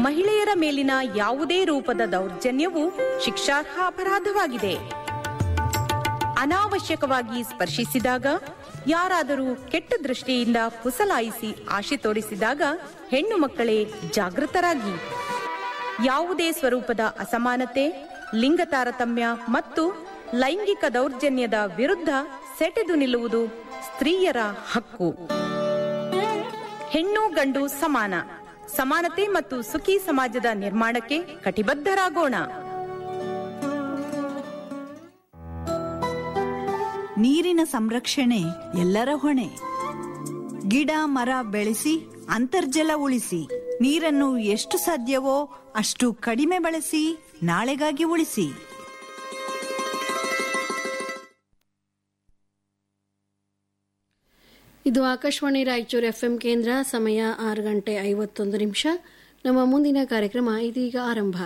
ಮಹಿಳೆಯರ ಮೇಲಿನ ಯಾವುದೇ ರೂಪದ ದೌರ್ಜನ್ಯವು ಶಿಕ್ಷಾರ್ಹ ಅಪರಾಧವಾಗಿದೆ ಅನಾವಶ್ಯಕವಾಗಿ ಸ್ಪರ್ಶಿಸಿದಾಗ ಯಾರಾದರೂ ಕೆಟ್ಟ ದೃಷ್ಟಿಯಿಂದ ಕುಸಲಾಯಿಸಿ ಆಶೆ ತೋರಿಸಿದಾಗ ಹೆಣ್ಣು ಮಕ್ಕಳೇ ಜಾಗೃತರಾಗಿ ಯಾವುದೇ ಸ್ವರೂಪದ ಅಸಮಾನತೆ ಲಿಂಗ ತಾರತಮ್ಯ ಮತ್ತು ಲೈಂಗಿಕ ದೌರ್ಜನ್ಯದ ವಿರುದ್ಧ ಸೆಟೆದು ನಿಲ್ಲುವುದು ಸ್ತ್ರೀಯರ ಹಕ್ಕು ಹೆಣ್ಣು ಗಂಡು ಸಮಾನ ಸಮಾನತೆ ಮತ್ತು ಸುಖಿ ಸಮಾಜದ ನಿರ್ಮಾಣಕ್ಕೆ ಕಟಿಬದ್ಧರಾಗೋಣ ನೀರಿನ ಸಂರಕ್ಷಣೆ ಎಲ್ಲರ ಹೊಣೆ ಗಿಡ ಮರ ಬೆಳೆಸಿ ಅಂತರ್ಜಲ ಉಳಿಸಿ ನೀರನ್ನು ಎಷ್ಟು ಸಾಧ್ಯವೋ ಅಷ್ಟು ಕಡಿಮೆ ಬಳಸಿ ನಾಳೆಗಾಗಿ ಉಳಿಸಿ ಇದು ಆಕಾಶವಾಣಿ ರಾಯಚೂರು ಎಫ್ಎಂ ಕೇಂದ್ರ ಸಮಯ ಆರು ಗಂಟೆ ಐವತ್ತೊಂದು ನಿಮಿಷ ನಮ್ಮ ಮುಂದಿನ ಕಾರ್ಯಕ್ರಮ ಇದೀಗ ಆರಂಭ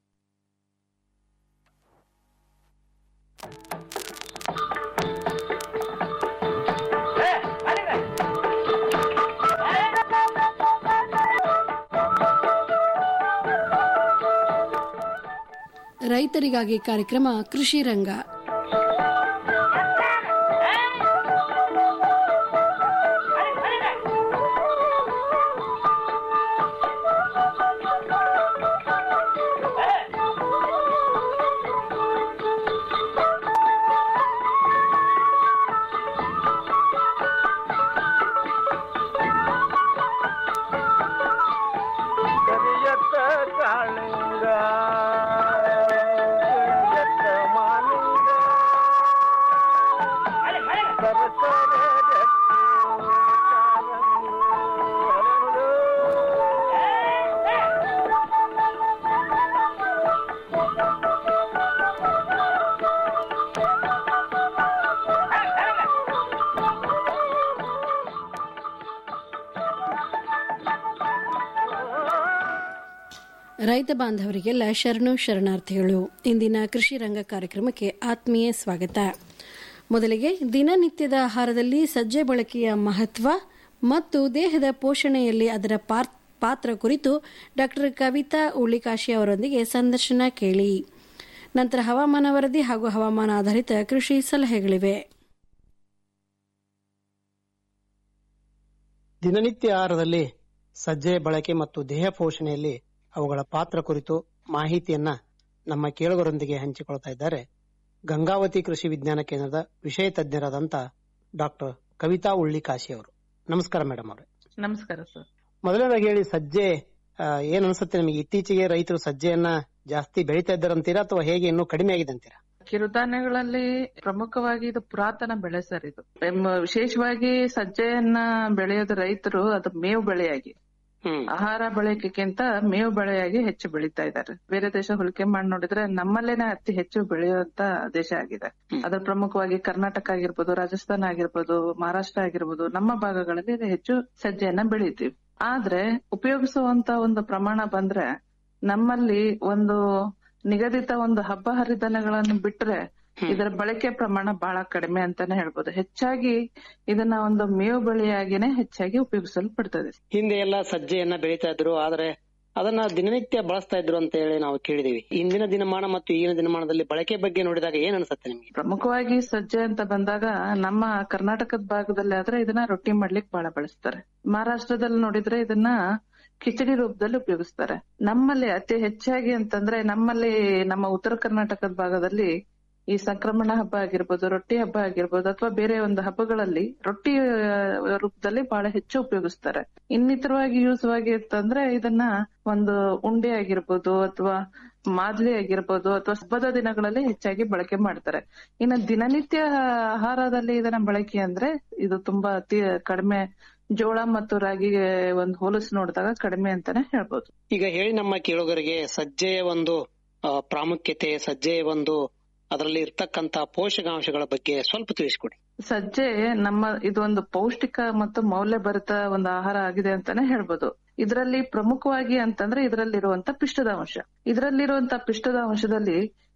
ರೈತರಿಗಾಗಿ ಕಾರ್ಯಕ್ರಮ ಕೃಷಿ ರಂಗ ಕರಿಯತ್ತ ಕಾಳಿಂಗ ಕರಿಯತ್ತ ಮಾಲಿಂಗ ಸರಸರ ಜಟ್ಟಿ ಕಾಲಂದು ಅರಳು. ರೈತ ಬಾಂಧವರಿಗೆಲ್ಲ ಶರಣು ಶರಣಾರ್ಥಿಗಳು ಇಂದಿನ ಕೃಷಿ ರಂಗ ಕಾರ್ಯಕ್ರಮಕ್ಕೆ ಆತ್ಮೀಯ ಸ್ವಾಗತ ಮೊದಲಿಗೆ ದಿನನಿತ್ಯದ ಆಹಾರದಲ್ಲಿ ಸಜ್ಜೆ ಬಳಕೆಯ ಮಹತ್ವ ಮತ್ತು ದೇಹದ ಪೋಷಣೆಯಲ್ಲಿ ಅದರ ಪಾರ್- ಪಾತ್ರ ಕುರಿತು ಡಾಕ್ಟರ್ ಕವಿತಾ ಉಳ್ಳಿಕಾಶಿ ಅವರೊಂದಿಗೆ ಸಂದರ್ಶನ ಕೇಳಿ ನಂತರ ಹವಾಮಾನ ವರದಿ ಹಾಗೂ ಹವಾಮಾನ ಆಧಾರಿತ ಕೃಷಿ ಸಲಹೆಗಳಿವೆ ದಿನನಿತ್ಯ ಆಹಾರದಲ್ಲಿ ಸಜ್ಜೆ ಬಳಕೆ ಮತ್ತು ದೇಹ ಪೋಷಣೆಯಲ್ಲಿ ಅವುಗಳ ಪಾತ್ರ ಕುರಿತು ಮಾಹಿತಿಯನ್ನ ನಮ್ಮ ಕೇಳುಗರೊಂದಿಗೆ ಹಂಚಿಕೊಳ್ತಾ ಇದ್ದಾರೆ ಗಂಗಾವತಿ ಕೃಷಿ ವಿಜ್ಞಾನ ಕೇಂದ್ರದ ವಿಷಯ ತಜ್ಞರಾದಂತ ಡಾಕ್ಟರ್ ಕವಿತಾ ಉಳ್ಳಿಕಾಶಿ ಅವರು ನಮಸ್ಕಾರ ಮೇಡಮ್ ಅವರೇ ನಮಸ್ಕಾರ ಸರ್ ಮೊದಲನೇದಾಗಿ ಹೇಳಿ ಸಜ್ಜೆ ಆ, ಏನ್ ಅನ್ಸುತ್ತೆ ನಿಮಗೆ ಇತ್ತೀಚೆಗೆ ರೈತರು ಸಜ್ಜೆಯನ್ನ ಜಾಸ್ತಿ ಬೆಳೀತಾ ಇದ್ದಾರಂತೀರಾ ಅಥವಾ ಹೇಗೆ ಇನ್ನೂ ಕಡಿಮೆ ಆಗಿದೆ ಅಂತೀರಾ ಕಿರುಧಾನ್ಯಗಳಲ್ಲಿ ಪ್ರಮುಖವಾಗಿ ಇದು ಪುರಾತನ ಬೆಳೆ ಸರ್ ಇದು ಎಮ್, ವಿಶೇಷವಾಗಿ ಸಜ್ಜೆಯನ್ನ ಬೆಳೆಯೋದು ರೈತರು ಅದು ಮೇವು ಬೆಳೆಯಾಗಿ ಆಹಾರ ಬಳಕೆಗಿಂತ ಮೇವು ಬೆಳೆಯಾಗಿ ಹೆಚ್ಚು ಬೆಳೀತಾ ಇದ್ದಾರೆ ಬೇರೆ ದೇಶ ಹೋಲಿಕೆ ಮಾಡಿ ನೋಡಿದ್ರೆ ನಮ್ಮಲ್ಲೇನೆ ಅತಿ ಹೆಚ್ಚು ಬೆಳೆಯುವಂತ ದೇಶ ಆಗಿದೆ ಅದ್ರ ಪ್ರಮುಖವಾಗಿ ಕರ್ನಾಟಕ ಆಗಿರ್ಬೋದು ರಾಜಸ್ಥಾನ ಆಗಿರ್ಬೋದು ಮಹಾರಾಷ್ಟ್ರ ಆಗಿರ್ಬೋದು ನಮ್ಮ ಭಾಗಗಳಲ್ಲಿ ಇದು ಹೆಚ್ಚು ಸಜ್ಜೆಯನ್ನ ಬೆಳಿತೀವಿ ಆದ್ರೆ ಉಪಯೋಗಿಸುವಂತ ಒಂದು ಪ್ರಮಾಣ ಬಂದ್ರೆ ನಮ್ಮಲ್ಲಿ ಒಂದು ನಿಗದಿತ ಒಂದು ಹಬ್ಬ ಹರಿದಿನಗಳನ್ನು ಬಿಟ್ರೆ ಇದರ ಬಳಕೆ ಪ್ರಮಾಣ ಬಹಳ ಕಡಿಮೆ ಅಂತಾನೆ ಹೇಳ್ಬೋದು ಹೆಚ್ಚಾಗಿ ಇದನ್ನ ಒಂದು ಮೇವು ಬೆಳೆಯಾಗಿನೇ ಹೆಚ್ಚಾಗಿ ಉಪಯೋಗಿಸಲ್ಪಡ್ತದೆ ಹಿಂದೆ ಎಲ್ಲ ಸಜ್ಜೆಯನ್ನ ಬೆಳೀತಾ ಇದ್ರು ಆದ್ರೆ ಅದನ್ನ ದಿನನಿತ್ಯ ಬಳಸ್ತಾ ಇದ್ರು ಅಂತ ಹೇಳಿ ನಾವು ಕೇಳಿದೀವಿ ಇಂದಿನ ದಿನಮಾನ ಮತ್ತು ಈಗಿನ ದಿನಮಾನದಲ್ಲಿ ಬಳಕೆ ಬಗ್ಗೆ ನೋಡಿದಾಗ ಏನ್ ಅನ್ಸುತ್ತೆ ನಿಮ್ಗೆ ಪ್ರಮುಖವಾಗಿ ಸಜ್ಜೆ ಅಂತ ಬಂದಾಗ ನಮ್ಮ ಕರ್ನಾಟಕದ ಭಾಗದಲ್ಲಿ ಆದ್ರೆ ಇದನ್ನ ರೊಟ್ಟಿ ಮಾಡ್ಲಿಕ್ಕೆ ಬಹಳ ಬಳಸ್ತಾರೆ ಮಹಾರಾಷ್ಟ್ರದಲ್ಲಿ ನೋಡಿದ್ರೆ ಇದನ್ನ ಕಿಚಡಿ ರೂಪದಲ್ಲಿ ಉಪಯೋಗಿಸ್ತಾರೆ ನಮ್ಮಲ್ಲಿ ಅತಿ ಹೆಚ್ಚಾಗಿ ಅಂತಂದ್ರೆ ನಮ್ಮಲ್ಲಿ ನಮ್ಮ ಉತ್ತರ ಕರ್ನಾಟಕದ ಭಾಗದಲ್ಲಿ ಈ ಸಂಕ್ರಮಣ ಹಬ್ಬ ಆಗಿರ್ಬೋದು ರೊಟ್ಟಿ ಹಬ್ಬ ಆಗಿರ್ಬೋದು ಅಥವಾ ಬೇರೆ ಒಂದು ಹಬ್ಬಗಳಲ್ಲಿ ರೊಟ್ಟಿ ಆ, ರೂಪದಲ್ಲಿ ಬಹಳ ಹೆಚ್ಚು ಉಪಯೋಗಿಸ್ತಾರೆ ಇನ್ನಿತರವಾಗಿ ಯೂಸ್ ಆಗಿ ಅಂತಂದ್ರೆ ಇದನ್ನ ಒಂದು ಉಂಡೆ ಆಗಿರ್ಬೋದು ಅಥವಾ ಮಾದ್ಲಿ ಆಗಿರ್ಬೋದು ಅಥವಾ ಹಬ್ಬದ ದಿನಗಳಲ್ಲಿ ಹೆಚ್ಚಾಗಿ ಬಳಕೆ ಮಾಡ್ತಾರೆ ಇನ್ನು ದಿನನಿತ್ಯ ಆಹಾರದಲ್ಲಿ ಇದನ್ನ ಬಳಕೆ ಅಂದ್ರೆ ಇದು ತುಂಬಾ ಅತಿ ಕಡಿಮೆ ಜೋಳ ಮತ್ತು ರಾಗಿಗೆ ಒಂದು ಹೋಲಿಸಿ ನೋಡಿದಾಗ ಕಡಿಮೆ ಅಂತಾನೆ ಹೇಳ್ಬೋದು ಈಗ ಹೇಳಿ ನಮ್ಮ ಕೇಳುಗರಿಗೆ ಸಜ್ಜೆಯ ಒಂದು ಆ, ಪ್ರಾಮುಖ್ಯತೆ ಸಜ್ಜೆಯ ಒಂದು ಅದರಲ್ಲಿ ಇರ್ತಕ್ಕಂತ ಪೋಷಕಾಂಶಗಳ ಬಗ್ಗೆ ಸ್ವಲ್ಪ ತಿಳಿಸ್ಕೊಡಿ ಸಜ್ಜೆ ನಮ್ಮ ಇದು ಒಂದು ಪೌಷ್ಟಿಕ ಮತ್ತು ಮೌಲ್ಯಭರಿತ ಒಂದು ಆಹಾರ ಆಗಿದೆ ಅಂತಾನೆ ಹೇಳ್ಬೋದು ಇದರಲ್ಲಿ ಪ್ರಮುಖವಾಗಿ ಅಂತಂದ್ರೆ ಇದರಲ್ಲಿರುವಂತ ಪಿಷ್ಟದ ಅಂಶ ಇದರಲ್ಲಿರುವಂತ ಪಿಷ್ಟದ ಅಂಶದಲ್ಲಿ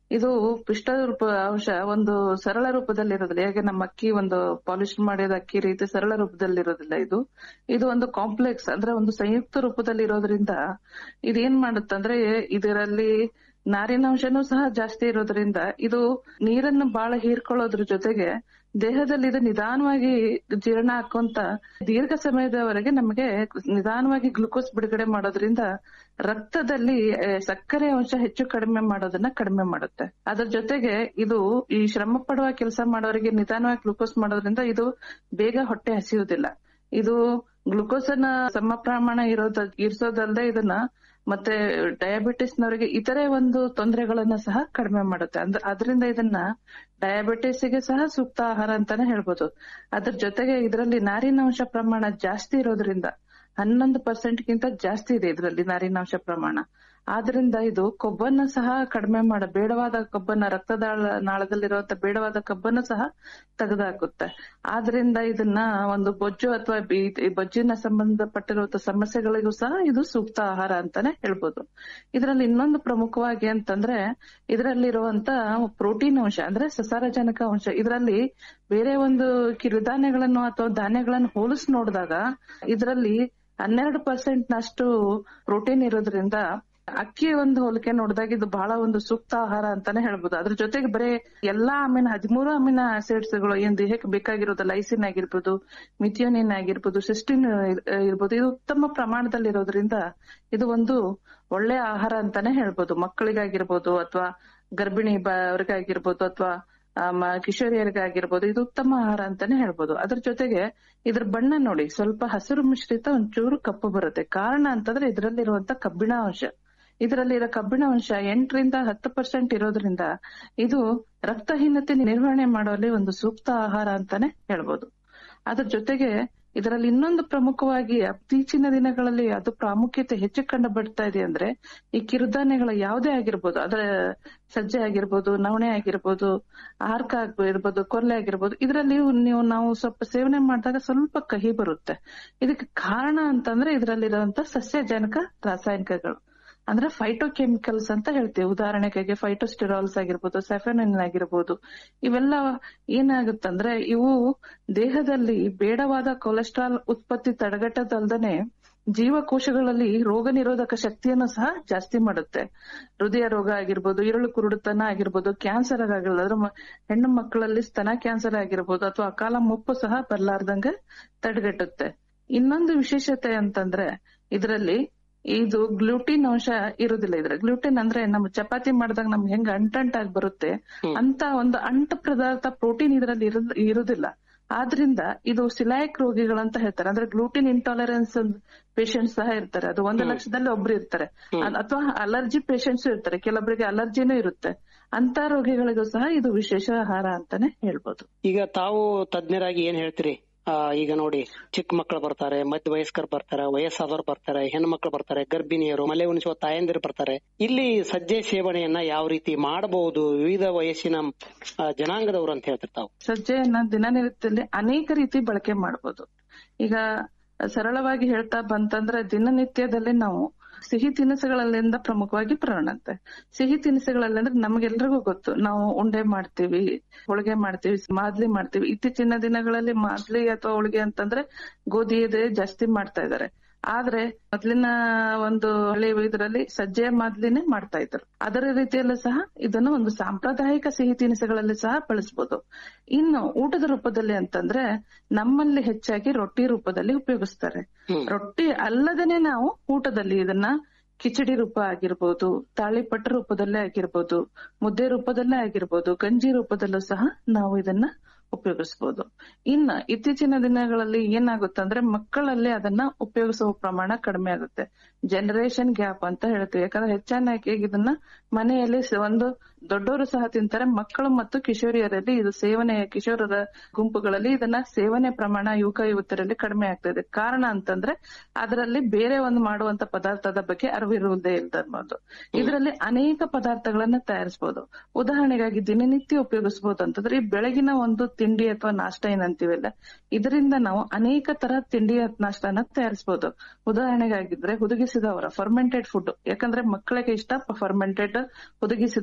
ಇದು ಪಿಷ್ಟ ರೂಪ ಅಂಶ ಒಂದು ಸರಳ ರೂಪದಲ್ಲಿ ಇರೋದಿಲ್ಲ ಹೇಗೆ ನಮ್ಮ ಅಕ್ಕಿ ಒಂದು ಪಾಲಿಶ್ ಮಾಡಿದ ಅಕ್ಕಿ ರೀತಿ ಸರಳ ರೂಪದಲ್ಲಿ ಇರೋದಿಲ್ಲ ಇದು ಇದು ಒಂದು ಕಾಂಪ್ಲೆಕ್ಸ್ ಅಂದ್ರೆ ಒಂದು ಸಂಯುಕ್ತ ರೂಪದಲ್ಲಿ ಇರೋದ್ರಿಂದ ಇದೇನ್ ಮಾಡುತ್ತಂದ್ರೆ ಇದರಲ್ಲಿ ನಾರಿನಾಂಶನೂ ಸಹ ಜಾಸ್ತಿ ಇರೋದ್ರಿಂದ ಇದು ನೀರನ್ನು ಬಹಳ ಹೀರ್ಕೊಳ್ಳೋದ್ರ ಜೊತೆಗೆ ದೇಹದಲ್ಲಿ ಇದು ನಿಧಾನವಾಗಿ ಜೀರ್ಣ ಹಾಕೊಂತ ದೀರ್ಘ ಸಮಯದವರೆಗೆ ನಮಗೆ ನಿಧಾನವಾಗಿ ಗ್ಲುಕೋಸ್ ಬಿಡುಗಡೆ ಮಾಡೋದ್ರಿಂದ ರಕ್ತದಲ್ಲಿ ಆ, ಸಕ್ಕರೆ ಅಂಶ ಹೆಚ್ಚು ಕಡಿಮೆ ಮಾಡೋದನ್ನ ಕಡಿಮೆ ಮಾಡುತ್ತೆ ಅದ್ರ ಜೊತೆಗೆ ಇದು ಈ ಶ್ರಮ ಪಡುವ ಕೆಲಸ ಮಾಡೋರಿಗೆ ನಿಧಾನವಾಗಿ ಗ್ಲುಕೋಸ್ ಮಾಡೋದ್ರಿಂದ ಇದು ಬೇಗ ಹೊಟ್ಟೆ ಹಸಿಯುವುದಿಲ್ಲ ಇದು ಗ್ಲುಕೋಸ್ ಅನ್ನ ಸಮ ಪ್ರಮಾಣ ಇರೋದ ಇರಿಸೋದಲ್ದೆ ಇದನ್ನ ಮತ್ತೆ ಡಯಾಬಿಟಿಸ್ ನವರಿಗೆ ಇತರೆ ಒಂದು ತೊಂದರೆಗಳನ್ನ ಸಹ ಕಡಿಮೆ ಮಾಡುತ್ತೆ ಅಂದ್ರ ಅದರಿಂದ ಇದನ್ನ ಡಯಾಬಿಟಿಸ್ ಗೆ ಸಹ ಸೂಕ್ತ ಆಹಾರ ಅಂತಾನೆ ಹೇಳ್ಬೋದು ಅದ್ರ ಜೊತೆಗೆ ಇದರಲ್ಲಿ ನಾರಿನಾಂಶ ಪ್ರಮಾಣ ಜಾಸ್ತಿ ಇರೋದ್ರಿಂದ ಹನ್ನೊಂದು ಪರ್ಸೆಂಟ್ ಗಿಂತ ಜಾಸ್ತಿ ಇದೆ ಇದರಲ್ಲಿ ನಾರಿನಾಂಶ ಪ್ರಮಾಣ ಆದ್ರಿಂದ ಇದು ಕೊಬ್ಬನ್ನ ಸಹ ಕಡಿಮೆ ಮಾಡ ಬೇಡವಾದ ಕೊಬ್ಬನ್ನ ರಕ್ತದಾಳ ನಾಳದಲ್ಲಿರುವಂತ ಬೇಡವಾದ ಕೊಬ್ಬನ್ನು ಸಹ ತೆಗೆದುಹಾಕುತ್ತೆ ಆದ್ರಿಂದ ಇದನ್ನ ಒಂದು ಬೊಜ್ಜು ಅಥವಾ ಈ ಬೊಜ್ಜಿನ ಸಂಬಂಧಪಟ್ಟಿರುವಂತ ಸಮಸ್ಯೆಗಳಿಗೂ ಸಹ ಇದು ಸೂಕ್ತ ಆಹಾರ ಅಂತಾನೆ ಹೇಳ್ಬೋದು ಇದರಲ್ಲಿ ಇನ್ನೊಂದು ಪ್ರಮುಖವಾಗಿ ಅಂತಂದ್ರೆ ಇದರಲ್ಲಿರುವಂತ ಪ್ರೋಟೀನ್ ಅಂಶ ಅಂದ್ರೆ ಸಸಾರಜನಕ ಅಂಶ ಇದರಲ್ಲಿ ಬೇರೆ ಒಂದು ಕಿರುಧಾನ್ಯಗಳನ್ನು ಅಥವಾ ಧಾನ್ಯಗಳನ್ನು ಹೋಲಿಸಿ ನೋಡಿದಾಗ ಇದರಲ್ಲಿ ಹನ್ನೆರಡು ಪರ್ಸೆಂಟ್ ನಷ್ಟು ಪ್ರೋಟೀನ್ ಇರೋದ್ರಿಂದ ಅಕ್ಕಿ ಒಂದು ಹೋಲಿಕೆ ನೋಡಿದಾಗ ಇದು ಬಹಳ ಒಂದು ಸೂಕ್ತ ಆಹಾರ ಅಂತಾನೆ ಹೇಳ್ಬೋದು ಅದ್ರ ಜೊತೆಗೆ ಬರೀ ಎಲ್ಲಾ ಅಮಿನ ಹದಿಮೂರು ಅಮಿನ ಆಸಿಡ್ಸ್ ಗಳು ಏನ್ ದೇಹಕ್ಕೆ ಬೇಕಾಗಿರೋದು ಲೈಸಿನ್ ಆಗಿರ್ಬೋದು ಮಿಥಿಯೋನಿನ್ ಆಗಿರ್ಬೋದು ಸಿಸ್ಟಿನ್ ಇರ್ಬೋದು ಇದು ಉತ್ತಮ ಪ್ರಮಾಣದಲ್ಲಿ ಇರೋದ್ರಿಂದ ಇದು ಒಂದು ಒಳ್ಳೆ ಆಹಾರ ಅಂತಾನೆ ಹೇಳ್ಬೋದು ಮಕ್ಕಳಿಗಾಗಿರ್ಬೋದು ಅಥವಾ ಗರ್ಭಿಣಿ ಅವ್ರಿಗಾಗಿರ್ಬೋದು ಅಥವಾ ಕಿಶೋರಿಯರಿಗಾಗಿರ್ಬೋದು ಇದು ಉತ್ತಮ ಆಹಾರ ಅಂತಾನೆ ಹೇಳ್ಬೋದು ಅದ್ರ ಜೊತೆಗೆ ಇದ್ರ ಬಣ್ಣ ನೋಡಿ ಸ್ವಲ್ಪ ಹಸಿರು ಮಿಶ್ರಿತ ಒಂಚೂರು ಕಪ್ಪು ಬರುತ್ತೆ ಕಾರಣ ಅಂತಂದ್ರೆ ಇದರಲ್ಲಿರುವಂತ ಕಬ್ಬಿಣ ಅಂಶ ಇದರಲ್ಲಿರೋ ಕಬ್ಬಿಣ ಅಂಶ ಎಂಟರಿಂದ ಹತ್ತು ಪರ್ಸೆಂಟ್ ಇರೋದ್ರಿಂದ ಇದು ರಕ್ತಹೀನತೆ ನಿರ್ವಹಣೆ ಮಾಡುವಲ್ಲಿ ಒಂದು ಸೂಕ್ತ ಆಹಾರ ಅಂತಾನೆ ಹೇಳ್ಬೋದು ಅದ್ರ ಜೊತೆಗೆ ಇದರಲ್ಲಿ ಇನ್ನೊಂದು ಪ್ರಮುಖವಾಗಿ ಇತ್ತೀಚಿನ ದಿನಗಳಲ್ಲಿ ಅದು ಪ್ರಾಮುಖ್ಯತೆ ಹೆಚ್ಚು ಕಂಡು ಬರ್ತಾ ಇದೆ ಅಂದ್ರೆ ಈ ಕಿರುಧಾನ್ಯಗಳ ಯಾವುದೇ ಆಗಿರ್ಬೋದು ಅದರ ಸಜ್ಜೆ ಆಗಿರ್ಬೋದು ನವಣೆ ಆಗಿರ್ಬೋದು ಆರ್ಕ ಆಗಿರ್ಬೋದು ಕೊರ್ಲೆ ಆಗಿರ್ಬೋದು ಇದರಲ್ಲಿ ನೀವು ನಾವು ಸ್ವಲ್ಪ ಸೇವನೆ ಮಾಡಿದಾಗ ಸ್ವಲ್ಪ ಕಹಿ ಬರುತ್ತೆ ಇದಕ್ಕೆ ಕಾರಣ ಅಂತಂದ್ರೆ ಇದರಲ್ಲಿರುವಂತ ಸಸ್ಯಜನಕ ರಾಸಾಯನಿಕಗಳು ಅಂದ್ರೆ ಫೈಟೋಕೆಮಿಕಲ್ಸ್ ಅಂತ ಹೇಳ್ತೀವಿ ಉದಾಹರಣೆಗೆ ಫೈಟೋಸ್ಟಿರಾಲ್ಸ್ ಆಗಿರ್ಬೋದು ಸೆಫೆನಿನ್ ಆಗಿರ್ಬೋದು ಇವೆಲ್ಲ ಏನಾಗುತ್ತಂದ್ರೆ ಇವು ದೇಹದಲ್ಲಿ ಬೇಡವಾದ ಕೊಲೆಸ್ಟ್ರಾಲ್ ಉತ್ಪತ್ತಿ ತಡೆಗಟ್ಟದಲ್ದನೆ ಜೀವಕೋಶಗಳಲ್ಲಿ ರೋಗ ನಿರೋಧಕ ಶಕ್ತಿಯನ್ನು ಸಹ ಜಾಸ್ತಿ ಮಾಡುತ್ತೆ ಹೃದಯ ರೋಗ ಆಗಿರ್ಬೋದು ಇರುಳು ಕುರುಡುತನ ಆಗಿರ್ಬೋದು ಕ್ಯಾನ್ಸರ್ ಆಗಿರ್ಬೋದು ಹೆಣ್ಣು ಮಕ್ಕಳಲ್ಲಿ ಸ್ತನ ಕ್ಯಾನ್ಸರ್ ಆಗಿರ್ಬೋದು ಅಥವಾ ಅಕಾಲ ಮುಪ್ಪು ಸಹ ಬರ್ಲಾರ್ದಂಗ ತಡೆಗಟ್ಟುತ್ತೆ ಇನ್ನೊಂದು ವಿಶೇಷತೆ ಅಂತಂದ್ರೆ ಇದರಲ್ಲಿ ಇದು ಗ್ಲೂಟಿನ್ ಅಂಶ ಇರುದಿಲ್ಲ ಇದ್ರ ಗ್ಲೂಟಿನ್ ಅಂದ್ರೆ ನಮ್ಮ ಚಪಾತಿ ಮಾಡಿದಾಗ ನಮ್ಗೆ ಹೆಂಗ್ ಅಂಟಂಟಾಗಿ ಬರುತ್ತೆ ಅಂತ ಒಂದು ಅಂಟ ಪದಾರ್ಥ ಪ್ರೋಟೀನ್ ಇದರಲ್ಲಿ ಇರುದಿಲ್ಲ ಆದ್ರಿಂದ ಇದು ಸಿಲಾಯಿಕ್ ರೋಗಿಗಳಂತ ಹೇಳ್ತಾರೆ ಅಂದ್ರೆ ಗ್ಲೂಟಿನ್ ಇಂಟಾಲರೆನ್ಸ್ ಪೇಷಂಟ್ಸ್ ಸಹ ಇರ್ತಾರೆ ಅದು ಒಂದು ಲಕ್ಷದಲ್ಲಿ ಒಬ್ರು ಇರ್ತಾರೆ ಅಥವಾ ಅಲರ್ಜಿ ಪೇಷಂಟ್ಸ್ ಇರ್ತಾರೆ ಕೆಲವೊಬ್ಬರಿಗೆ ಅಲರ್ಜಿನೂ ಇರುತ್ತೆ ಅಂತ ರೋಗಿಗಳಿಗೂ ಸಹ ಇದು ವಿಶೇಷ ಆಹಾರ ಅಂತಾನೆ ಹೇಳ್ಬೋದು ಈಗ ತಾವು ತಜ್ಞರಾಗಿ ಏನ್ ಹೇಳ್ತೀರಿ ಆ, ಈಗ ನೋಡಿ ಚಿಕ್ಕ ಮಕ್ಕಳು ಬರ್ತಾರೆ ಮಧ್ಯ ವಯಸ್ಕರು ಬರ್ತಾರೆ ವಯಸ್ಸಾದವ್ರು ಬರ್ತಾರೆ ಹೆಣ್ಣು ಮಕ್ಕಳು ಬರ್ತಾರೆ ಗರ್ಭಿಣಿಯರು ಮಲೆ ಉಣಿಸುವ ತಾಯಂದಿರು ಬರ್ತಾರೆ ಇಲ್ಲಿ ಸಜ್ಜೆ ಸೇವನೆಯನ್ನ ಯಾವ ರೀತಿ ಮಾಡಬಹುದು ವಿವಿಧ ವಯಸ್ಸಿನ ಆ, ಜನಾಂಗದವರು ಅಂತ ಹೇಳ್ತಾರೆ ತಾವು ಸಜ್ಜೆಯನ್ನ ದಿನನಿತ್ಯದಲ್ಲಿ ಅನೇಕ ರೀತಿ ಬಳಕೆ ಮಾಡಬಹುದು ಈಗ ಸರಳವಾಗಿ ಹೇಳ್ತಾ ಬಂತಂದ್ರೆ ದಿನನಿತ್ಯದಲ್ಲಿ ನಾವು ಸಿಹಿ ತಿನಿಸುಗಳಲ್ಲಿಂದ ಪ್ರಮುಖವಾಗಿ ಪ್ರಾಣಂತೆ ಸಿಹಿ ತಿನಿಸುಗಳಲ್ಲಿ ಅಂದ್ರೆ ನಮ್ಗೆಲ್ರಿಗೂ ಗೊತ್ತು ನಾವು ಉಂಡೆ ಮಾಡ್ತೀವಿ ಹೋಳಿಗೆ ಮಾಡ್ತೀವಿ ಮಾದ್ಲಿ ಮಾಡ್ತೀವಿ ಇತ್ತೀಚಿನ ದಿನಗಳಲ್ಲಿ ಮಾದ್ಲಿ ಅಥವಾ ಹೋಳಿಗೆ ಅಂತಂದ್ರೆ ಗೋಧಿಯದೇ ಜಾಸ್ತಿ ಮಾಡ್ತಾ ಇದ್ದಾರೆ ಆದ್ರೆ ಮೊದ್ಲಿನ ಒಂದು ಹಳ್ಳಿ ಇದರಲ್ಲಿ ಸಜ್ಜೆಯ ಮಾದ್ಲಿನೇ ಮಾಡ್ತಾ ಇದ್ರು ಅದರ ರೀತಿಯಲ್ಲೂ ಸಹ ಇದನ್ನು ಒಂದು ಸಾಂಪ್ರದಾಯಿಕ ಸಿಹಿ ತಿನಿಸುಗಳಲ್ಲಿ ಸಹ ಬಳಸಬಹುದು ಇನ್ನು ಊಟದ ರೂಪದಲ್ಲಿ ಅಂತಂದ್ರೆ ನಮ್ಮಲ್ಲಿ ಹೆಚ್ಚಾಗಿ ರೊಟ್ಟಿ ರೂಪದಲ್ಲಿ ಉಪಯೋಗಿಸ್ತಾರೆ ರೊಟ್ಟಿ ಅಲ್ಲದೇನೆ ನಾವು ಊಟದಲ್ಲಿ ಇದನ್ನ ಕಿಚಡಿ ರೂಪ ಆಗಿರ್ಬೋದು ತಾಳಿಪಟ್ಟ ರೂಪದಲ್ಲೇ ಆಗಿರ್ಬೋದು ಮುದ್ದೆ ರೂಪದಲ್ಲೇ ಆಗಿರ್ಬೋದು ಗಂಜಿ ರೂಪದಲ್ಲೂ ಸಹ ನಾವು ಇದನ್ನ ಉಪಯೋಗಿಸಬಹುದು ಇನ್ನ ಇತ್ತೀಚಿನ ದಿನಗಳಲ್ಲಿ ಏನಾಗುತ್ತೆ ಮಕ್ಕಳಲ್ಲಿ ಅದನ್ನ ಉಪಯೋಗಿಸುವ ಪ್ರಮಾಣ ಕಡಿಮೆ ಆಗುತ್ತೆ ಜನರೇಷನ್ ಗ್ಯಾಪ್ ಅಂತ ಹೇಳ್ತೀವಿ ಯಾಕಂದ್ರೆ ಹೆಚ್ಚಾಗಿ ಇದನ್ನ ಮನೆಯಲ್ಲಿ ಸ- ಒಂದು ದೊಡ್ಡವರು ಸಹ ತಿಂತಾರೆ ಮಕ್ಕಳು ಮತ್ತು ಕಿಶೋರಿಯರಲ್ಲಿ ಇದು ಸೇವನೆ ಕಿಶೋರರ ಗುಂಪುಗಳಲ್ಲಿ ಇದನ್ನ ಸೇವನೆ ಪ್ರಮಾಣ ಯುವಕ ಯುವತಿಯರಲ್ಲಿ ಕಡಿಮೆ ಆಗ್ತಾ ಇದೆ ಕಾರಣ ಅಂತಂದ್ರೆ ಅದರಲ್ಲಿ ಬೇರೆ ಒಂದು ಮಾಡುವಂತ ಪದಾರ್ಥದ ಬಗ್ಗೆ ಅರಿವಿರುವುದೇ ಇಲ್ದನ್ನೋದು ಇದರಲ್ಲಿ ಅನೇಕ ಪದಾರ್ಥಗಳನ್ನ ತಯಾರಿಸಬಹುದು ಉದಾಹರಣೆಗಾಗಿ ದಿನನಿತ್ಯ ಉಪಯೋಗಿಸಬಹುದು ಅಂತಂದ್ರೆ ಈ ಬೆಳಗಿನ ಒಂದು ತಿಂಡಿ ಅಥವಾ ನಾಷ್ಟ ಏನಂತೀವಲ್ಲ ಇದರಿಂದ ನಾವು ಅನೇಕ ತರ ತಿಂಡಿ ಅಥವಾ ನಾಷ್ಟನ ತಯಾರಿಸಬಹುದು ಉದಾಹರಣೆಗಾಗಿದ್ರೆ ಹುದುಗಿಸಿದವರ ಫರ್ಮೆಂಟೆಡ್ ಫುಡ್ ಯಾಕಂದ್ರೆ ಮಕ್ಕಳಿಗೆ ಇಷ್ಟ ಫರ್ಮೆಂಟೆಡ್ ಹುದುಗಿಸಿದವರ ದೋಸೆ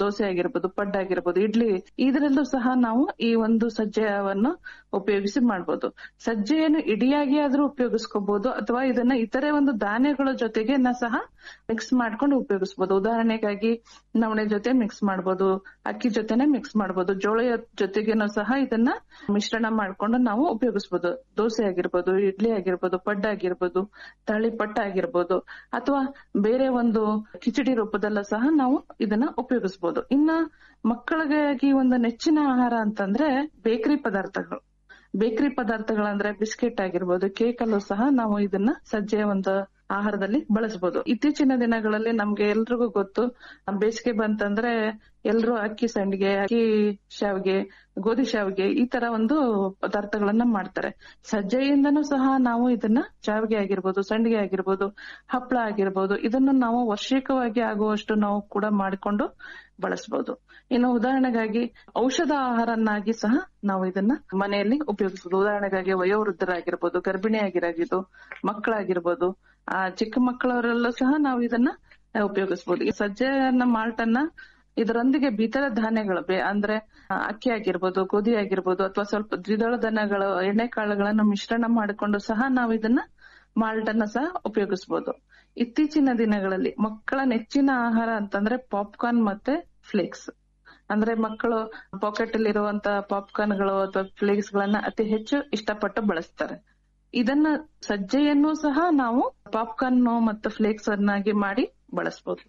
ದೋಸೆ ಆಗಿರ್ಬೋದು ಪಡ್ಡು ಆಗಿರ್ಬೋದು ಇಡ್ಲಿ ಇದರಲ್ಲೂ ಸಹ ನಾವು ಈ ಒಂದು ಸಜ್ಜೆಯನ್ನು ಉಪಯೋಗಿಸಿ ಮಾಡ್ಬೋದು ಸಜ್ಜೆಯನ್ನು ಇಡಿಯಾಗಿ ಆದ್ರೂ ಉಪಯೋಗಿಸ್ಕೋಬಹುದು ಅಥವಾ ಇದನ್ನ ಇತರೆ ಒಂದು ಧಾನ್ಯಗಳ ಜೊತೆಗೆ ಸಹ ಮಿಕ್ಸ್ ಮಾಡ್ಕೊಂಡು ಉಪಯೋಗಿಸಬಹುದು ಉದಾಹರಣೆಗಾಗಿ ನವಣೆ ಜೊತೆ ಮಿಕ್ಸ್ ಮಾಡ್ಬೋದು ಅಕ್ಕಿ ಜೊತೆನೆ ಮಿಕ್ಸ್ ಮಾಡ್ಬೋದು ಜೋಳ ಜೊತೆಗೇನು ಸಹ ಇದನ್ನ ಮಿಶ್ರಣ ಮಾಡ್ಕೊಂಡು ನಾವು ಉಪಯೋಗಿಸಬಹುದು ದೋಸೆ ಆಗಿರ್ಬೋದು ಇಡ್ಲಿ ಆಗಿರ್ಬೋದು ಪಡ್ಡು ಆಗಿರ್ಬೋದು ತಳಿ ಪಟ್ಟ ಆಗಿರ್ಬೋದು ಅಥವಾ ಬೇರೆ ಒಂದು ಕಿಚಡಿ ರೂಪದಲ್ಲ ಸಹ ನಾವು ಇದನ್ನ ಉಪಯೋಗಿಸಬಹುದು ಇನ್ನ ಮಕ್ಕಳಿಗಾಗಿ ಒಂದು ನೆಚ್ಚಿನ ಆಹಾರ ಅಂತಂದ್ರೆ ಬೇಕರಿ ಪದಾರ್ಥಗಳು ಬೇಕರಿ ಪದಾರ್ಥಗಳಂದ್ರೆ ಬಿಸ್ಕೆಟ್ ಆಗಿರ್ಬೋದು ಕೇಕ್ ಅಲ್ಲೂ ಸಹ ನಾವು ಇದನ್ನ ಸಜ್ಜೆಯ ಒಂದು ಆಹಾರದಲ್ಲಿ ಬಳಸಬಹುದು ಇತ್ತೀಚಿನ ದಿನಗಳಲ್ಲಿ ನಮ್ಗೆ ಎಲ್ರಿಗೂ ಗೊತ್ತು ಬೇಸಿಗೆ ಬಂತಂದ್ರೆ ಎಲ್ರು ಅಕ್ಕಿ ಸಂಡಿಗೆ ಅಕ್ಕಿ ಶಾವಿಗೆ ಗೋಧಿ ಶಾವಿಗೆ ಈ ತರ ಒಂದು ಪದಾರ್ಥಗಳನ್ನ ಮಾಡ್ತಾರೆ ಸಜ್ಜೆಯಿಂದನೂ ಸಹ ನಾವು ಇದನ್ನ ಶಾವಿಗೆ ಆಗಿರ್ಬೋದು ಸಂಡಿಗೆ ಆಗಿರ್ಬೋದು ಹಪ್ಪಳ ಆಗಿರ್ಬೋದು ಇದನ್ನು ನಾವು ವರ್ಷಿಕವಾಗಿ ಆಗುವಷ್ಟು ನಾವು ಕೂಡ ಮಾಡಿಕೊಂಡು ಬಳಸಬಹುದು ಇನ್ನು ಉದಾಹರಣೆಗಾಗಿ ಔಷಧ ಆಹಾರನ್ನಾಗಿ ಸಹ ನಾವು ಇದನ್ನ ಮನೆಯಲ್ಲಿ ಉಪಯೋಗಿಸಬಹುದು ಉದಾಹರಣೆಗಾಗಿ ವಯೋವೃದ್ಧರಾಗಿರ್ಬೋದು ಗರ್ಭಿಣಿ ಆಗಿರಾಗಿದ್ದು ಮಕ್ಕಳಾಗಿರ್ಬೋದು ಆ ಚಿಕ್ಕ ಮಕ್ಕಳವರೆಲ್ಲೂ ಸಹ ನಾವು ಇದನ್ನ ಉಪಯೋಗಿಸಬಹುದು ಈ ಸಜ್ಜೆಯನ್ನ ಮಾಲ್ಟನ್ನ ಇದರೊಂದಿಗೆ ಇತರ ಧಾನ್ಯಗಳು ಬೇ- ಅಂದ್ರೆ ಆ, ಅಕ್ಕಿ ಆಗಿರ್ಬೋದು ಗೋಧಿ ಆಗಿರ್ಬೋದು ಅಥವಾ ಸ್ವಲ್ಪ ದ್ವಿದಳ ಧಾನ್ಯಗಳು ಎಣ್ಣೆಕಾಳುಗಳನ್ನ ಮಿಶ್ರಣ ಮಾಡಿಕೊಂಡು ಸಹ ನಾವು ಇದನ್ನ ಮಾಲ್ಟ್ ಅನ್ನ ಸಹ ಉಪಯೋಗಿಸಬಹುದು ಇತ್ತೀಚಿನ ದಿನಗಳಲ್ಲಿ ಮಕ್ಕಳ ನೆಚ್ಚಿನ ಆಹಾರ ಅಂತಂದ್ರೆ ಪಾಪ್ಕಾರ್ನ್ ಮತ್ತೆ ಫ್ಲೇಕ್ಸ್ ಅಂದ್ರೆ ಮಕ್ಕಳು ಪಾಕೆಟ್ ಅಲ್ಲಿ ಇರುವಂತ ಪಾಪ್ಕಾರ್ನ್ ಗಳು ಅಥವಾ ಫ್ಲೇಕ್ಸ್ ಗಳನ್ನ ಅತಿ ಹೆಚ್ಚು ಇಷ್ಟಪಟ್ಟು ಬಳಸ್ತಾರೆ ಇದನ್ನ ಸಜ್ಜೆಯನ್ನು ಸಹ ನಾವು ಪಾಪ್ಕಾರ್ನ್ ಮತ್ತು ಫ್ಲೇಕ್ಸ್ ಅನ್ನಾಗಿ ಮಾಡಿ ಬಳಸಬಹುದು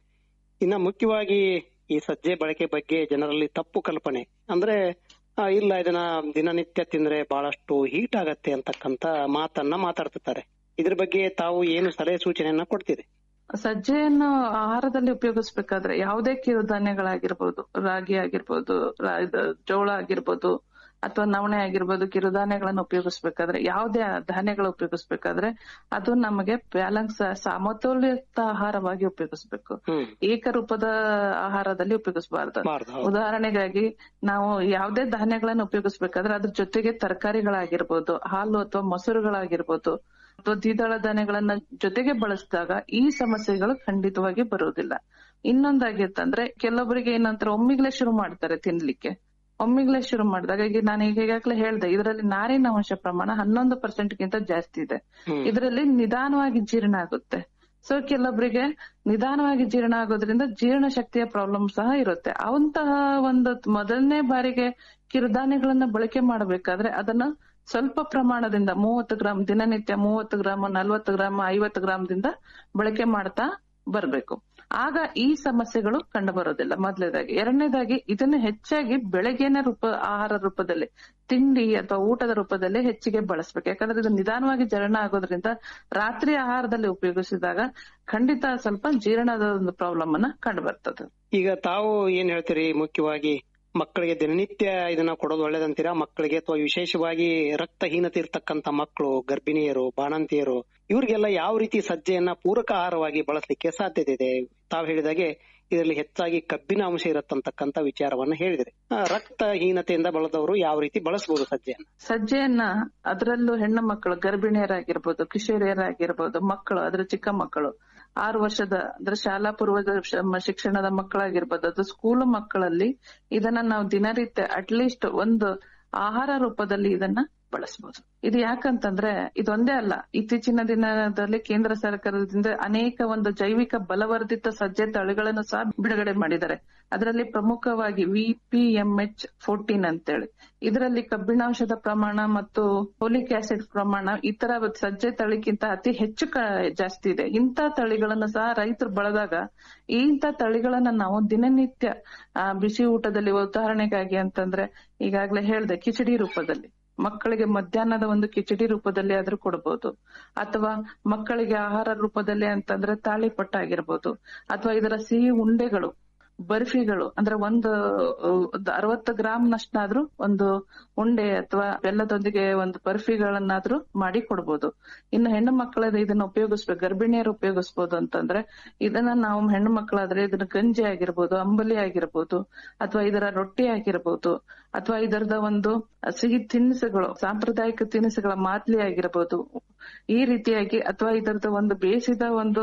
ಇನ್ನ ಮುಖ್ಯವಾಗಿ ಈ ಸಜ್ಜೆ ಬಳಕೆ ಬಗ್ಗೆ ಜನರಲ್ಲಿ ತಪ್ಪು ಕಲ್ಪನೆ ಅಂದ್ರೆ ಆ, ಇಲ್ಲ ಇದನ್ನ ದಿನನಿತ್ಯ ತಿಂದ್ರೆ ಬಹಳಷ್ಟು ಹೀಟ್ ಆಗತ್ತೆ ಅಂತಕ್ಕಂತ ಮಾತನ್ನ ಮಾತಾಡ್ತಿರ್ತಾರೆ ಇದ್ರ ಬಗ್ಗೆ ತಾವು ಏನು ಸಲಹೆ ಸೂಚನೆಯನ್ನ ಕೊಡ್ತೀರಿ ಸಜ್ಜೆಯನ್ನು ಆಹಾರದಲ್ಲಿ ಉಪಯೋಗಿಸ್ಬೇಕಾದ್ರೆ ಯಾವುದೇ ಕಿರುಧಾನ್ಯಗಳಾಗಿರ್ಬೋದು ರಾಗಿ ಆಗಿರ್ಬೋದು ರಾ- ಇದು ಜೋಳ ಆಗಿರ್ಬೋದು ಅಥವಾ ನವಣೆ ಆಗಿರ್ಬೋದು ಕಿರುಧಾನ್ಯಗಳನ್ನು ಉಪಯೋಗಿಸ್ಬೇಕಾದ್ರೆ ಯಾವುದೇ ಧಾನ್ಯಗಳು ಉಪಯೋಗಿಸ್ಬೇಕಾದ್ರೆ ಅದು ನಮಗೆ ಬ್ಯಾಲೆನ್ಸ್ ಸಮತೋಲಿತ ಆಹಾರವಾಗಿ ಉಪಯೋಗಿಸ್ಬೇಕು ಹ್ಮ್ ಏಕರೂಪದ ಆಹಾರದಲ್ಲಿ ಉಪಯೋಗಿಸಬಾರ್ದು ಬಾರ್ದು, ಹೌದು. ಉದಾಹರಣೆಗಾಗಿ ನಾವು ಯಾವುದೇ ಧಾನ್ಯಗಳನ್ನು ಉಪಯೋಗಿಸ್ಬೇಕಾದ್ರೆ ಅದ್ರ ಜೊತೆಗೆ ತರಕಾರಿಗಳಾಗಿರ್ಬೋದು ಹಾಲು ಅಥವಾ ಮೊಸರುಗಳಾಗಿರ್ಬೋದು ಅಥವಾ ದ್ವಿದಳ ಧಾನ್ಯಗಳನ್ನ ಜೊತೆಗೆ ಬಳಸಿದಾಗ ಈ ಸಮಸ್ಯೆಗಳು ಖಂಡಿತವಾಗಿ ಬರುವುದಿಲ್ಲ ಇನ್ನೊಂದಾಗಿತ್ತಂದ್ರೆ ಕೆಲವೊಬ್ಬರಿಗೆ ಏನಂತಾರೆ ಒಮ್ಮಿಗ್ಲೇ ಶುರು ಮಾಡ್ತಾರೆ ತಿನ್ಲಿಕ್ಕೆ ಒಮ್ಮಿಗ್ಲೇ ಶುರು ಮಾಡಿದಾಗ ಈಗ ನಾನು ಈಗ ಈಗಾಗಲೇ ಹೇಳ್ದೆ ಇದರಲ್ಲಿ ನಾರಿನ ಅಂಶ ಪ್ರಮಾಣ ಹನ್ನೊಂದು ಪರ್ಸೆಂಟ್ ಗಿಂತ ಜಾಸ್ತಿ ಇದೆ ಹ್ಮ್. ಇದರಲ್ಲಿ ನಿಧಾನವಾಗಿ ಜೀರ್ಣ ಆಗುತ್ತೆ ಸೊ ಕೆಲವೊಬ್ಬರಿಗೆ ನಿಧಾನವಾಗಿ ಜೀರ್ಣ ಆಗೋದ್ರಿಂದ ಜೀರ್ಣ ಶಕ್ತಿಯ ಪ್ರಾಬ್ಲಮ್ ಸಹ ಇರುತ್ತೆ ಅಂತಹ ಒಂದು ಮೊದಲನೇ ಬಾರಿಗೆ ಕಿರುಧಾನ್ಯಗಳನ್ನ ಬಳಕೆ ಮಾಡಬೇಕಾದ್ರೆ ಅದನ್ನ ಸ್ವಲ್ಪ ಪ್ರಮಾಣದಿಂದ ಮೂವತ್ತು ಗ್ರಾಮ್ ದಿನನಿತ್ಯ ಮೂವತ್ತು ಗ್ರಾಮ್ ನಲ್ವತ್ತು ಗ್ರಾಮ್ ಐವತ್ತು ಗ್ರಾಮದಿಂದ ಬಳಕೆ ಮಾಡ್ತಾ ಬರ್ಬೇಕು ಆಗ ಈ ಸಮಸ್ಯೆಗಳು ಕಂಡು ಬರೋದಿಲ್ಲ ಮೊದಲನೇದಾಗಿ ಎರಡನೇದಾಗಿ ಇದನ್ನು ಹೆಚ್ಚಾಗಿ ಬೆಳಗ್ಗೆನ ರೂಪ ಆಹಾರ ರೂಪದಲ್ಲಿ ತಿಂಡಿ ಅಥವಾ ಊಟದ ರೂಪದಲ್ಲಿ ಹೆಚ್ಚಿಗೆ ಬಳಸ್ಬೇಕು ಯಾಕಂದ್ರೆ ಇದು ನಿಧಾನವಾಗಿ ಜೀರ್ಣ ಆಗೋದ್ರಿಂದ ರಾತ್ರಿ ಆಹಾರದಲ್ಲಿ ಉಪಯೋಗಿಸಿದಾಗ ಖಂಡಿತ ಸ್ವಲ್ಪ ಜೀರ್ಣದ ಒಂದು ಪ್ರಾಬ್ಲಮ್ ಅನ್ನ ಕಂಡು ಬರ್ತದೆ ಈಗ ತಾವು ಏನ್ ಹೇಳ್ತೀರಿ ಮುಖ್ಯವಾಗಿ ಮಕ್ಕಳಿಗೆ ದಿನನಿತ್ಯ ಇದನ್ನ ಕೊಡೋದು ಒಳ್ಳೇದಂತೀರಾ ಮಕ್ಕಳಿಗೆ ಅಥವಾ ವಿಶೇಷವಾಗಿ ರಕ್ತಹೀನತೆ ಇರ್ತಕ್ಕಂತ ಮಕ್ಕಳು ಗರ್ಭಿಣಿಯರು ಬಾಣಂತಿಯರು ಇವ್ರಿಗೆಲ್ಲ ಯಾವ ರೀತಿ ಸಜ್ಜೆಯನ್ನ ಪೂರಕ ಆಹಾರವಾಗಿ ಬಳಸಲಿಕ್ಕೆ ಸಾಧ್ಯತೆ ಇದೆ ತಾವು ಹೇಳಿದಾಗೆ ಇದರಲ್ಲಿ ಹೆಚ್ಚಾಗಿ ಕಬ್ಬಿನ ಅಂಶ ಇರತ್ತಂತಕ್ಕಂತ ವಿಚಾರವನ್ನ ಹೇಳಿದ್ರಿ ಆ, ರಕ್ತಹೀನತೆಯಿಂದ ಬಳದವರು ಯಾವ ರೀತಿ ಬಳಸಬಹುದು ಸಜ್ಜೆಯನ್ನ ಸಜ್ಜೆಯನ್ನ ಅದರಲ್ಲೂ ಹೆಣ್ಣು ಮಕ್ಕಳು ಗರ್ಭಿಣಿಯರಾಗಿರ್ಬೋದು ಕಿಶೋರಿಯರಾಗಿರ್ಬೋದು ಮಕ್ಕಳು ಅದ್ರ ಚಿಕ್ಕ ಮಕ್ಕಳು ಆರು ವರ್ಷದ ಅಂದ್ರೆ ಶಾಲಾ ಪೂರ್ವದ ಶ- ಶಿಕ್ಷಣದ ಮಕ್ಕಳಾಗಿರ್ಬೋದು ಅದು ಸ್ಕೂಲ್ ಮಕ್ಕಳಲ್ಲಿ ಇದನ್ನ ನಾವು ದಿನನಿತ್ಯ ಅಟ್ಲೀಸ್ಟ್ ಒಂದು ಆಹಾರ ರೂಪದಲ್ಲಿ ಇದನ್ನ ಬಳಸಬಹುದು ಇದು ಯಾಕಂತಂದ್ರೆ ಇದೊಂದೇ ಅಲ್ಲ ಇತ್ತೀಚಿನ ದಿನದಲ್ಲಿ ಕೇಂದ್ರ ಸರ್ಕಾರದಿಂದ ಅನೇಕ ಒಂದು ಜೈವಿಕ ಬಲವರ್ಧಿತ ಸಜ್ಜೆ ತಳಿಗಳನ್ನು ಸಹ ಬಿಡುಗಡೆ ಮಾಡಿದ್ದಾರೆ ಅದರಲ್ಲಿ ಪ್ರಮುಖವಾಗಿ V P M H fourteen ಅಂತೇಳಿ ಇದರಲ್ಲಿ ಕಬ್ಬಿಣಾಂಶದ ಪ್ರಮಾಣ ಮತ್ತು ಫೋಲಿಕ್ ಆಸಿಡ್ ಪ್ರಮಾಣ ಇತರ ಸಜ್ಜೆ ತಳಿಗಿಂತ ಅತಿ ಹೆಚ್ಚು ಕ- ಜಾಸ್ತಿ ಇದೆ ಇಂಥ ತಳಿಗಳನ್ನು ಸಹ ರೈತರು ಬಳದಾಗ ಇಂಥ ತಳಿಗಳನ್ನ ನಾವು ದಿನನಿತ್ಯ ಆ, ಬಿಸಿ ಊಟದಲ್ಲಿ ಉದಾಹರಣೆಗಾಗಿ ಅಂತಂದ್ರೆ ಈಗಾಗಲೇ ಹೇಳ್ದೆ ಕಿಚಡಿ ರೂಪದಲ್ಲಿ ಮಕ್ಕಳಿಗೆ ಮಧ್ಯಾಹ್ನದ ಒಂದು ಕಿಚಡಿ ರೂಪದಲ್ಲಿ ಆದ್ರೂ ಕೊಡಬಹುದು ಅಥವಾ ಮಕ್ಕಳಿಗೆ ಆಹಾರ ರೂಪದಲ್ಲಿ ಅಂತಂದ್ರೆ ತಾಳಿಪಟ್ಟ ಆಗಿರ್ಬೋದು ಅಥವಾ ಇದರ ಸಿಹಿ ಉಂಡೆಗಳು ಬರ್ಫಿಗಳು ಅಂದ್ರೆ ಒಂದು ಒಂದು ಅರವತ್ತು ಗ್ರಾಮ್ ನಷ್ಟಾದ್ರೂ ಒಂದು ಉಂಡೆ ಅಥವಾ ಬೆಲ್ಲದೊಂದಿಗೆ ಒಂದು ಬರ್ಫಿಗಳನ್ನಾದ್ರೂ ಮಾಡಿ ಕೊಡ್ಬೋದು ಇನ್ನು ಹೆಣ್ಣು ಮಕ್ಕಳ ಇದನ್ನ ಉಪಯೋಗಿಸ್ಬೇಕು ಗರ್ಭಿಣಿಯರು ಉಪಯೋಗಿಸ್ಬೋದು ಅಂತಂದ್ರೆ ಇದನ್ನ ನಾವು ಹೆಣ್ಣು ಮಕ್ಕಳಾದ್ರೆ ಇದನ್ನ ಗಂಜಿ ಆಗಿರ್ಬೋದು ಅಂಬಲಿ ಆಗಿರ್ಬೋದು ಅಥವಾ ಇದರ ರೊಟ್ಟಿ ಆಗಿರ್ಬೋದು ಅಥವಾ ಇದರದ ಒಂದು ಸಿಹಿ ತಿನಿಸುಗಳು ಸಾಂಪ್ರದಾಯಿಕ ತಿನಿಸುಗಳ ಮಾದ್ಲಿ ಆಗಿರ್ಬೋದು ಈ ರೀತಿಯಾಗಿ ಅಥವಾ ಇದರದ ಒಂದು ಬೇಯಿಸಿದ ಒಂದು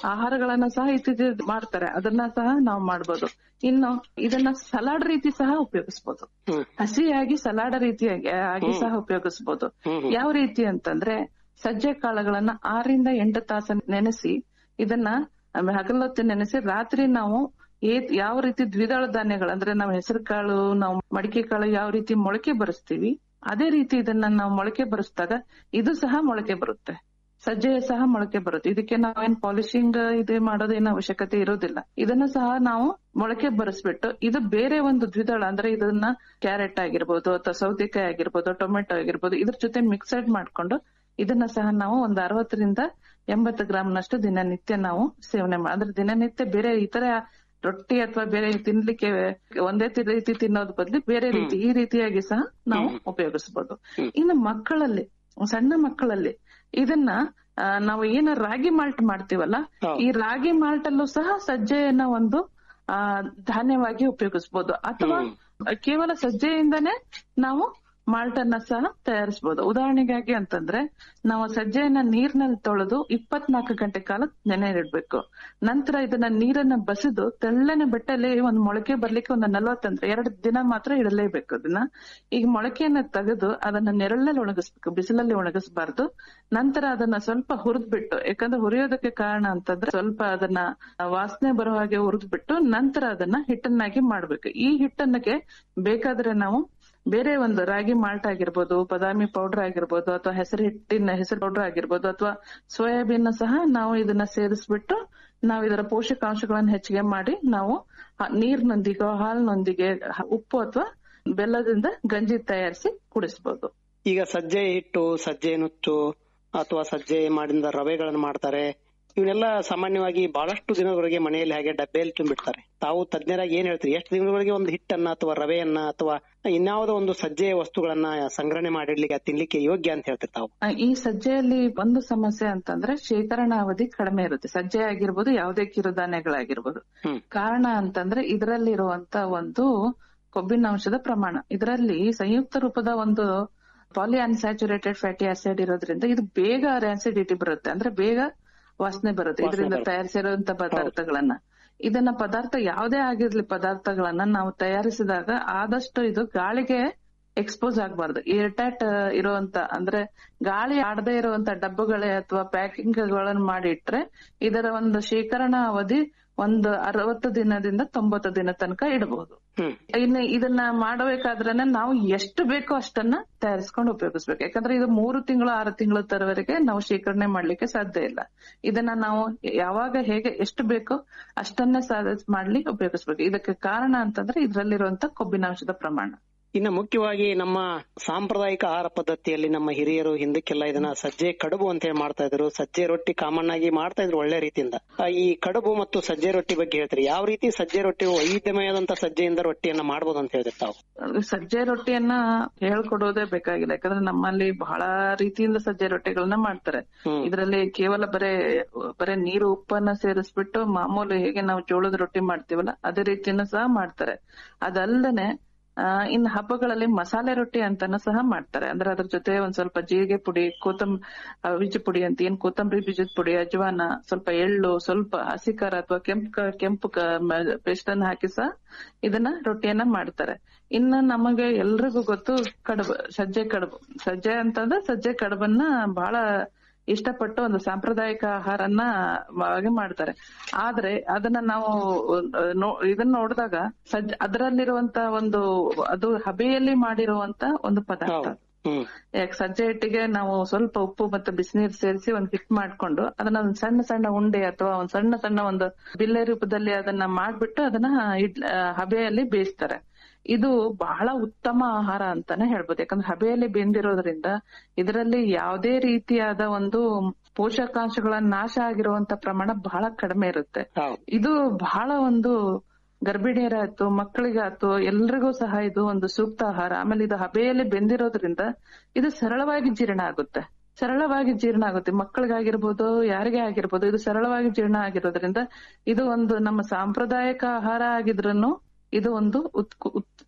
ಆಹಾರಗಳನ್ನ ಸಹ ಇತ್ತೀಚೆಗೆ ಮಾಡ್ತಾರೆ ಅದನ್ನ ಸಹ ನಾವು ಮಾಡ್ಬೋದು ಇನ್ನು ಇದನ್ನ ಸಲಾಡ್ ರೀತಿ ಸಹ ಉಪಯೋಗಿಸಬಹುದು ಹ್ಮ್. ಹಸಿಯಾಗಿ ಸಲಾಡ್ ರೀತಿಯಾಗಿ ಆಗಿ ಸಹ ಉಪಯೋಗಿಸಬಹುದು ಯಾವ ರೀತಿ ಅಂತಂದ್ರೆ ಸಜ್ಜೆ ಕಾಳುಗಳನ್ನ ಆರರಿಂದ ಎಂಟು ತಾಸು ನೆನೆಸಿ ಇದನ್ನ ಆಮೇಲೆ ಹಗಲೊತ್ತು ನೆನೆಸಿ ರಾತ್ರಿ ನಾವು ಏ- ಯಾವ ರೀತಿ ದ್ವಿದಳ ಧಾನ್ಯಗಳು ಅಂದ್ರೆ ನಾವು ಹೆಸರು ಕಾಳು ನಾವು ಮಡಿಕೆ ಕಾಳು ಯಾವ ರೀತಿ ಮೊಳಕೆ ಬರಿಸ್ತೀವಿ ಅದೇ ರೀತಿ ಇದನ್ನ ನಾವು ಮೊಳಕೆ ಬರಿಸಿದಾಗ ಇದು ಸಹ ಮೊಳಕೆ ಬರುತ್ತೆ ಸಜ್ಜೆ ಸಹ ಮೊಳಕೆ ಬರುತ್ತೆ ಇದಕ್ಕೆ ನಾವೇನ್ ಪಾಲಿಶಿಂಗ್ ಇದು ಮಾಡೋದೇನು ಅವಶ್ಯಕತೆ ಇರೋದಿಲ್ಲ ಇದನ್ನ ಸಹ ನಾವು ಮೊಳಕೆ ಬರೆಸ್ಬಿಟ್ಟು ಇದು ಬೇರೆ ಒಂದು ದ್ವಿದಳ ಅಂದ್ರೆ ಇದನ್ನ ಕ್ಯಾರೆಟ್ ಆಗಿರ್ಬೋದು ಅಥವಾ ಸೌತೆಕಾಯಿ ಆಗಿರ್ಬೋದು ಟೊಮೆಟೊ ಆಗಿರ್ಬೋದು ಇದ್ರ ಜೊತೆ ಮಿಕ್ಸಡ್ ಮಾಡ್ಕೊಂಡು ಇದನ್ನ ಸಹ ನಾವು ಒಂದು ಅರವತ್ತರಿಂದ ಎಂಬತ್ತು ಗ್ರಾಮ್ನಷ್ಟು ದಿನನಿತ್ಯ ನಾವು ಸೇವನೆ ಮಾಡ ಅಂದ್ರೆ ದಿನನಿತ್ಯ ಬೇರೆ ಇತರ ರೊಟ್ಟಿ ಅಥವಾ ಬೇರೆ ತಿನ್ಲಿಕ್ಕೆ ಒಂದೇ ತಿ- ರೀತಿ ತಿನ್ನೋದ್ ಬದ್ಲು ಬೇರೆ ರೀತಿ ಈ ರೀತಿಯಾಗಿ ಸಹ ನಾವು ಉಪಯೋಗಿಸಬಹುದು ಇನ್ನು ಮಕ್ಕಳಲ್ಲಿ ಸಣ್ಣ ಮಕ್ಕಳಲ್ಲಿ ಇದನ್ನ ಆ, ನಾವು ಏನ ರಾಗಿ ಮಾಲ್ಟ್ ಮಾಡ್ತೀವಲ್ಲ ಹೌದು. ಈ ರಾಗಿ ಮಾಲ್ಟ್ ಅಲ್ಲೂ ಸಹ ಸಜ್ಜೆಯನ್ನ ಒಂದು ಆ ಧಾನ್ಯವಾಗಿ ಉಪಯೋಗಿಸಬಹುದು ಅಥವಾ ಕೇವಲ ಸಜ್ಜೆಯಿಂದನೇ ನಾವು ಮಾಲ್ಟ್ ಅನ್ನ ಸಹ ತಯಾರಿಸಬಹುದು ಉದಾಹರಣೆಗಾಗಿ ಅಂತಂದ್ರೆ ನಾವು ಸಜ್ಜೆಯನ್ನ ನೀರ್ನಲ್ಲಿ ತೊಳೆದು ಇಪ್ಪತ್ನಾಲ್ಕು ಗಂಟೆ ಕಾಲ ನೆನೆ ಇಡಬೇಕು ನಂತರ ಇದನ್ನ ನೀರನ್ನ ಬಸಿದು ತೆಳ್ಳನೆ ಬೆಟ್ಟಲ್ಲಿ ಒಂದ್ ಮೊಳಕೆ ಬರ್ಲಿಕ್ಕೆ ಒಂದು ನಲವತ್ತಂದ್ರೆ ಎರಡು ದಿನ ಮಾತ್ರ ಇಡಲೇಬೇಕು ಅದನ್ನ ಈಗ ಮೊಳಕೆಯನ್ನ ತೆಗೆದು ಅದನ್ನ ನೆರಳಲ್ಲಿ ಒಣಗಿಸ್ಬೇಕು ಬಿಸಿಲಲ್ಲಿ ಒಣಗಿಸಬಾರ್ದು ನಂತರ ಅದನ್ನ ಸ್ವಲ್ಪ ಹುರಿದ್ಬಿಟ್ಟು ಯಾಕಂದ್ರೆ ಹುರಿಯೋದಕ್ಕೆ ಕಾರಣ ಅಂತಂದ್ರೆ ಸ್ವಲ್ಪ ಅದನ್ನ ವಾಸನೆ ಬರೋ ಹಾಗೆ ಹುರಿದ್ಬಿಟ್ಟು ನಂತರ ಅದನ್ನ ಹಿಟ್ಟನ್ನಾಗಿ ಮಾಡ್ಬೇಕು ಈ ಹಿಟ್ಟನ್ನಕ್ಕೆ ಬೇಕಾದ್ರೆ ನಾವು ಬೇರೆ ಒಂದು ರಾಗಿ ಮಾಲ್ಟ್ ಆಗಿರ್ಬೋದು ಬಾದಾಮಿ ಪೌಡರ್ ಆಗಿರ್ಬೋದು ಅಥವಾ ಹೆಸರು ಹಿಟ್ಟಿನ ಹೆಸರು ಪೌಡರ್ ಆಗಿರ್ಬೋದು ಅಥವಾ ಸೋಯಾಬೀನ್ ಸಹ ನಾವು ಇದನ್ನ ಸೇರಿಸ್ಬಿಟ್ಟು ನಾವು ಇದರ ಪೋಷಕಾಂಶಗಳನ್ನು ಹೆಚ್ಚಿಗೆ ಮಾಡಿ ನಾವು ಆ ನೀರಿನೊಂದಿಗೆ ಹಾಲಿನೊಂದಿಗೆ ಹ- ಉಪ್ಪು ಅಥವಾ ಬೆಲ್ಲದಿಂದ ಗಂಜಿ ತಯಾರಿಸಿ ಕುಡಿಸಬಹುದು ಈಗ ಸಜ್ಜೆ ಹಿಟ್ಟು ಸಜ್ಜೆ ನುಚ್ಚು ಅಥವಾ ಸಜ್ಜೆ ಮಾಡಿದ ರವೆಗಳನ್ನು ಮಾಡ್ತಾರೆ ಇವನ್ನೆಲ್ಲ ಸಾಮಾನ್ಯವಾಗಿ ಬಹಳಷ್ಟು ದಿನದವರೆಗೆ ಮನೆಯಲ್ಲಿ ಹಾಗೆ ಡಬ್ಬೆಯಲ್ಲಿ ತುಂಬಿಡ್ತಾರೆ ತಾವು ತಜ್ಞರಾಗಿ ಏನ್ ಹೇಳ್ತೀರಿ ಎಷ್ಟು ದಿನದವರೆಗೆ ಒಂದು ಹಿಟ್ಟನ್ನ ಅಥವಾ ರವೆಯನ್ನ ಅಥವಾ ಇನ್ಯಾವುದೋ ಒಂದು ಸಜ್ಜೆ ವಸ್ತುಗಳನ್ನ ಸಂಗ್ರಹಣೆ ಮಾಡಿಡ್ಲಿಕ್ಕೆ ತಿನ್ಲಿಕ್ಕೆ ಯೋಗ್ಯ ಅಂತ ಹೇಳ್ತೀರಿ ತಾವು ಆ, ಈ ಸಜ್ಜೆಯಲ್ಲಿ ಒಂದು ಸಮಸ್ಯೆ ಅಂತಂದ್ರೆ ಶೇಖರಣಾ ಅವಧಿ ಕಡಿಮೆ ಇರುತ್ತೆ ಸಜ್ಜೆ ಆಗಿರ್ಬೋದು ಯಾವುದೇ ಕಿರುಧಾನ್ಯಗಳಾಗಿರ್ಬೋದು ಹ್ಮ್. ಕಾರಣ ಅಂತಂದ್ರೆ ಇದರಲ್ಲಿರುವಂತ ಒಂದು ಕೊಬ್ಬಿನ ಅಂಶದ ಪ್ರಮಾಣ ಇದರಲ್ಲಿ ಸಂಯುಕ್ತ ರೂಪದ ಒಂದು ಪಾಲಿ ಅನ್ಸ್ಯಾಚುರೇಟೆಡ್ ಫ್ಯಾಟಿ ಆಸಿಡ್ ಇರೋದ್ರಿಂದ ಇದು ಬೇಗ ಆಸಿಡಿಟಿ ಬರುತ್ತೆ ಅಂದ್ರೆ ಬೇಗ ವಾಸನೆ ಬರುತ್ತೆ ವಾಸನೆ ಇದರಿಂದ ಬರುತ್ತೆ. ತಯಾರಿಸಿರುವಂತ ಪದಾರ್ಥಗಳನ್ನ ಇದನ್ನ ಪದಾರ್ಥ ಯಾವುದೇ ಆಗಿರ್ಲಿ ಪದಾರ್ಥಗಳನ್ನ ನಾವು ತಯಾರಿಸಿದಾಗ ಆದಷ್ಟು ಇದು ಗಾಳಿಗೆ ಎಕ್ಸ್ಪೋಸ್ ಆಗಬಾರ್ದು ಏರ್ಟೈಟ್ ಇರುವಂತ ಅಂದ್ರೆ ಗಾಳಿ ಆಡದೇ ಇರುವಂತ ಡಬ್ಬಗಳೇ ಅಥವಾ ಪ್ಯಾಕಿಂಗ್ ಗಳನ್ನ ಮಾಡಿಟ್ರೆ ಇದರ ಒಂದು ಶೇಖರಣಾ ಅವಧಿ ಒಂದು ಅರವತ್ತು ದಿನದಿಂದ ತೊಂಬತ್ತು ದಿನ ತನಕ ಇಡಬಹುದು ಹ್ಮ್ ಇನ್ನು ಇದನ್ನ ಮಾಡಬೇಕಾದ್ರೇನೆ ನಾವು ಎಷ್ಟು ಬೇಕೋ ಅಷ್ಟನ್ನ ತಯಾರಿಸ್ಕೊಂಡು ಉಪಯೋಗಿಸ್ಬೇಕು ಯಾಕಂದ್ರೆ ಇದು ಮೂರು ತಿಂಗಳು ಆರು ತಿಂಗಳ ತರವರೆಗೆ ನಾವು ಶೇಖರಣೆ ಮಾಡ್ಲಿಕ್ಕೆ ಸಾಧ್ಯ ಇಲ್ಲ ಇದನ್ನ ನಾವು ಯಾವಾಗ ಹೇಗೆ ಎಷ್ಟು ಬೇಕೋ ಅಷ್ಟನ್ನೇ ಸಾಧ ಮಾಡ್ಲಿ ಉಪಯೋಗಿಸ್ಬೇಕು ಇದಕ್ಕೆ ಕಾರಣ ಅಂತಂದ್ರೆ ಇದ್ರಲ್ಲಿರುವಂತ ಕೊಬ್ಬಿನಾಂಶದ ಪ್ರಮಾಣ ಇನ್ನು ಮುಖ್ಯವಾಗಿ ನಮ್ಮ ಸಾಂಪ್ರದಾಯಿಕ ಆಹಾರ ಪದ್ಧತಿಯಲ್ಲಿ ನಮ್ಮ ಹಿರಿಯರು ಹಿಂದಕ್ಕೆಲ್ಲ ಇದನ್ನ ಸಜ್ಜೆ ಕಡುಬು ಅಂತ ಹೇಳಿ ಮಾಡ್ತಾ ಇದ್ರು ಸಜ್ಜೆ ರೊಟ್ಟಿ ಕಾಮನ್ ಆಗಿ ಮಾಡ್ತಾ ಇದ್ರು ಒಳ್ಳೆ ರೀತಿಯಿಂದ ಆ, ಈ ಕಡುಬು ಮತ್ತು ಸಜ್ಜೆ ರೊಟ್ಟಿ ಬಗ್ಗೆ ಹೇಳ್ತೀರಿ ಯಾವ ರೀತಿ ಸಜ್ಜೆ ರೊಟ್ಟಿ ವೈವಿಧ್ಯಮಯದಂತ ಸಜ್ಜೆಯಿಂದ ರೊಟ್ಟಿಯನ್ನ ಮಾಡ್ಬೋದು ಅಂತ ಹೇಳಿದ್ರೆ ತಾವು ಸಜ್ಜೆ ರೊಟ್ಟಿಯನ್ನ ಹೇಳ್ಕೊಡೋದೇ ಬೇಕಾಗಿಲ್ಲ ಯಾಕಂದ್ರೆ ನಮ್ಮಲ್ಲಿ ಬಹಳ ರೀತಿಯಿಂದ ಸಜ್ಜೆ ರೊಟ್ಟಿಗಳನ್ನ ಮಾಡ್ತಾರೆ ಹ್ಮ್. ಇದರಲ್ಲಿ ಕೇವಲ ಬರೇ ಬರೇ ನೀರು ಉಪ್ಪನ್ನ ಸೇರಿಸ್ಬಿಟ್ಟು ಮಾಮೂಲಿ ಹೇಗೆ ನಾವು ಜೋಳದ ರೊಟ್ಟಿ ಮಾಡ್ತೀವಲ್ಲ ಅದೇ ರೀತಿಯನ್ನು ಸಹ ಮಾಡ್ತಾರೆ ಅದಲ್ಲದೆ ಆ, ಇನ್ನು ಹಬ್ಬಗಳಲ್ಲಿ ಮಸಾಲೆ ರೊಟ್ಟಿ ಅಂತಾನು ಸಹ ಮಾಡ್ತಾರೆ ಅಂದ್ರೆ ಅದ್ರ ಜೊತೆ ಒಂದ್ ಸ್ವಲ್ಪ ಜೀರಿಗೆ ಪುಡಿ ಕೊತ್ತಂಬ ಬೀಜ ಪುಡಿ ಅಂತ ಏನ್ ಕೊತ್ತಂಬರಿ ಬೀಜದ ಪುಡಿ ಅಜ್ವಾನ ಸ್ವಲ್ಪ ಎಳ್ಳು ಸ್ವಲ್ಪ ಹಸಿ ಖಾರ ಅಥವಾ ಕೆಂಪು ಕ- ಕೆಂಪು ಪೇಸ್ಟ್ ಅನ್ನ ಹಾಕಿ ಸಹ ಇದನ್ನ ರೊಟ್ಟಿಯನ್ನ ಮಾಡ್ತಾರೆ ಇನ್ನು ನಮಗೆ ಎಲ್ರಿಗೂ ಗೊತ್ತು ಕಡುಬು ಸಜ್ಜೆ ಕಡುಬು ಸಜ್ಜೆ ಅಂತಂದ್ರೆ ಸಜ್ಜೆ ಕಡುಬನ್ನ ಬಹಳ ಇಷ್ಟಪಟ್ಟು ಒಂದು ಸಾಂಪ್ರದಾಯಿಕ ಆಹಾರನ್ನ ಹಾಗೆ ಮಾಡ್ತಾರೆ ಆದ್ರೆ ಅದನ್ನ ನಾವು ಅಹ್, ನೋ- ಇದನ್ನ ನೋಡಿದಾಗ ಸಜ್ಜ ಅದರಲ್ಲಿರುವಂತ ಒಂದು ಅದು ಹಬೆಯಲ್ಲಿ ಮಾಡಿರುವಂತ ಒಂದು ಪದಾರ್ಥ ಹೌದು. ಹ್ಮ್ ಯಾಕೆ ಸಜ್ಜೆ ಹಿಟ್ಟಿಗೆ ನಾವು ಸ್ವಲ್ಪ ಉಪ್ಪು ಮತ್ತು ಬಿಸಿನೀರು ಸೇರಿಸಿ ಒಂದ್ ಹಿಟ್ ಮಾಡ್ಕೊಂಡು ಅದನ್ನ ಒಂದ್ ಸಣ್ಣ ಸಣ್ಣ ಉಂಡೆ ಅಥವಾ ಒಂದ್ ಸಣ್ಣ ಸಣ್ಣ ಒಂದು ಬಿಲ್ಲೆ ರೂಪದಲ್ಲಿ ಅದನ್ನ ಮಾಡ್ಬಿಟ್ಟು ಅದನ್ನ ಇಡ್- ಆ, ಹಬೆಯಲ್ಲಿ ಬೇಯಿಸ್ತಾರೆ ಇದು ಬಹಳ ಉತ್ತಮ ಆಹಾರ ಅಂತಾನೆ ಹೇಳ್ಬೋದು ಯಾಕಂದ್ರೆ ಹಬೆಯಲ್ಲಿ ಬೆಂದಿರೋದ್ರಿಂದ ಇದರಲ್ಲಿ ಯಾವುದೇ ರೀತಿಯಾದ ಒಂದು ಪೋಷಕಾಂಶಗಳ ನಾಶ ಆಗಿರುವಂತ ಪ್ರಮಾಣ ಬಹಳ ಕಡಿಮೆ ಇರುತ್ತೆ ಹೌದು ಇದು ಬಹಳ ಒಂದು ಗರ್ಭಿಣಿಯರಾಯ್ತು ಮಕ್ಕಳಿಗಾಯ್ತು ಎಲ್ರಿಗೂ ಸಹ ಇದು ಒಂದು ಸೂಕ್ತ ಆಹಾರ ಆಮೇಲೆ ಇದು ಹಬೆಯಲ್ಲಿ ಬೆಂದಿರೋದ್ರಿಂದ ಇದು ಸರಳವಾಗಿ ಜೀರ್ಣ ಆಗುತ್ತೆ ಸರಳವಾಗಿ ಜೀರ್ಣ ಆಗುತ್ತೆ ಮಕ್ಕಳಿಗಾಗಿರ್ಬೋದು ಯಾರಿಗೇ ಆಗಿರ್ಬೋದು ಇದು ಸರಳವಾಗಿ ಜೀರ್ಣ ಆಗಿರೋದ್ರಿಂದ ಇದು ಒಂದು ನಮ್ಮ ಸಾಂಪ್ರದಾಯಿಕ ಆಹಾರ ಆಗಿದ್ರೂ ಇದು ಒಂದು ಉತ್- ಉತ್-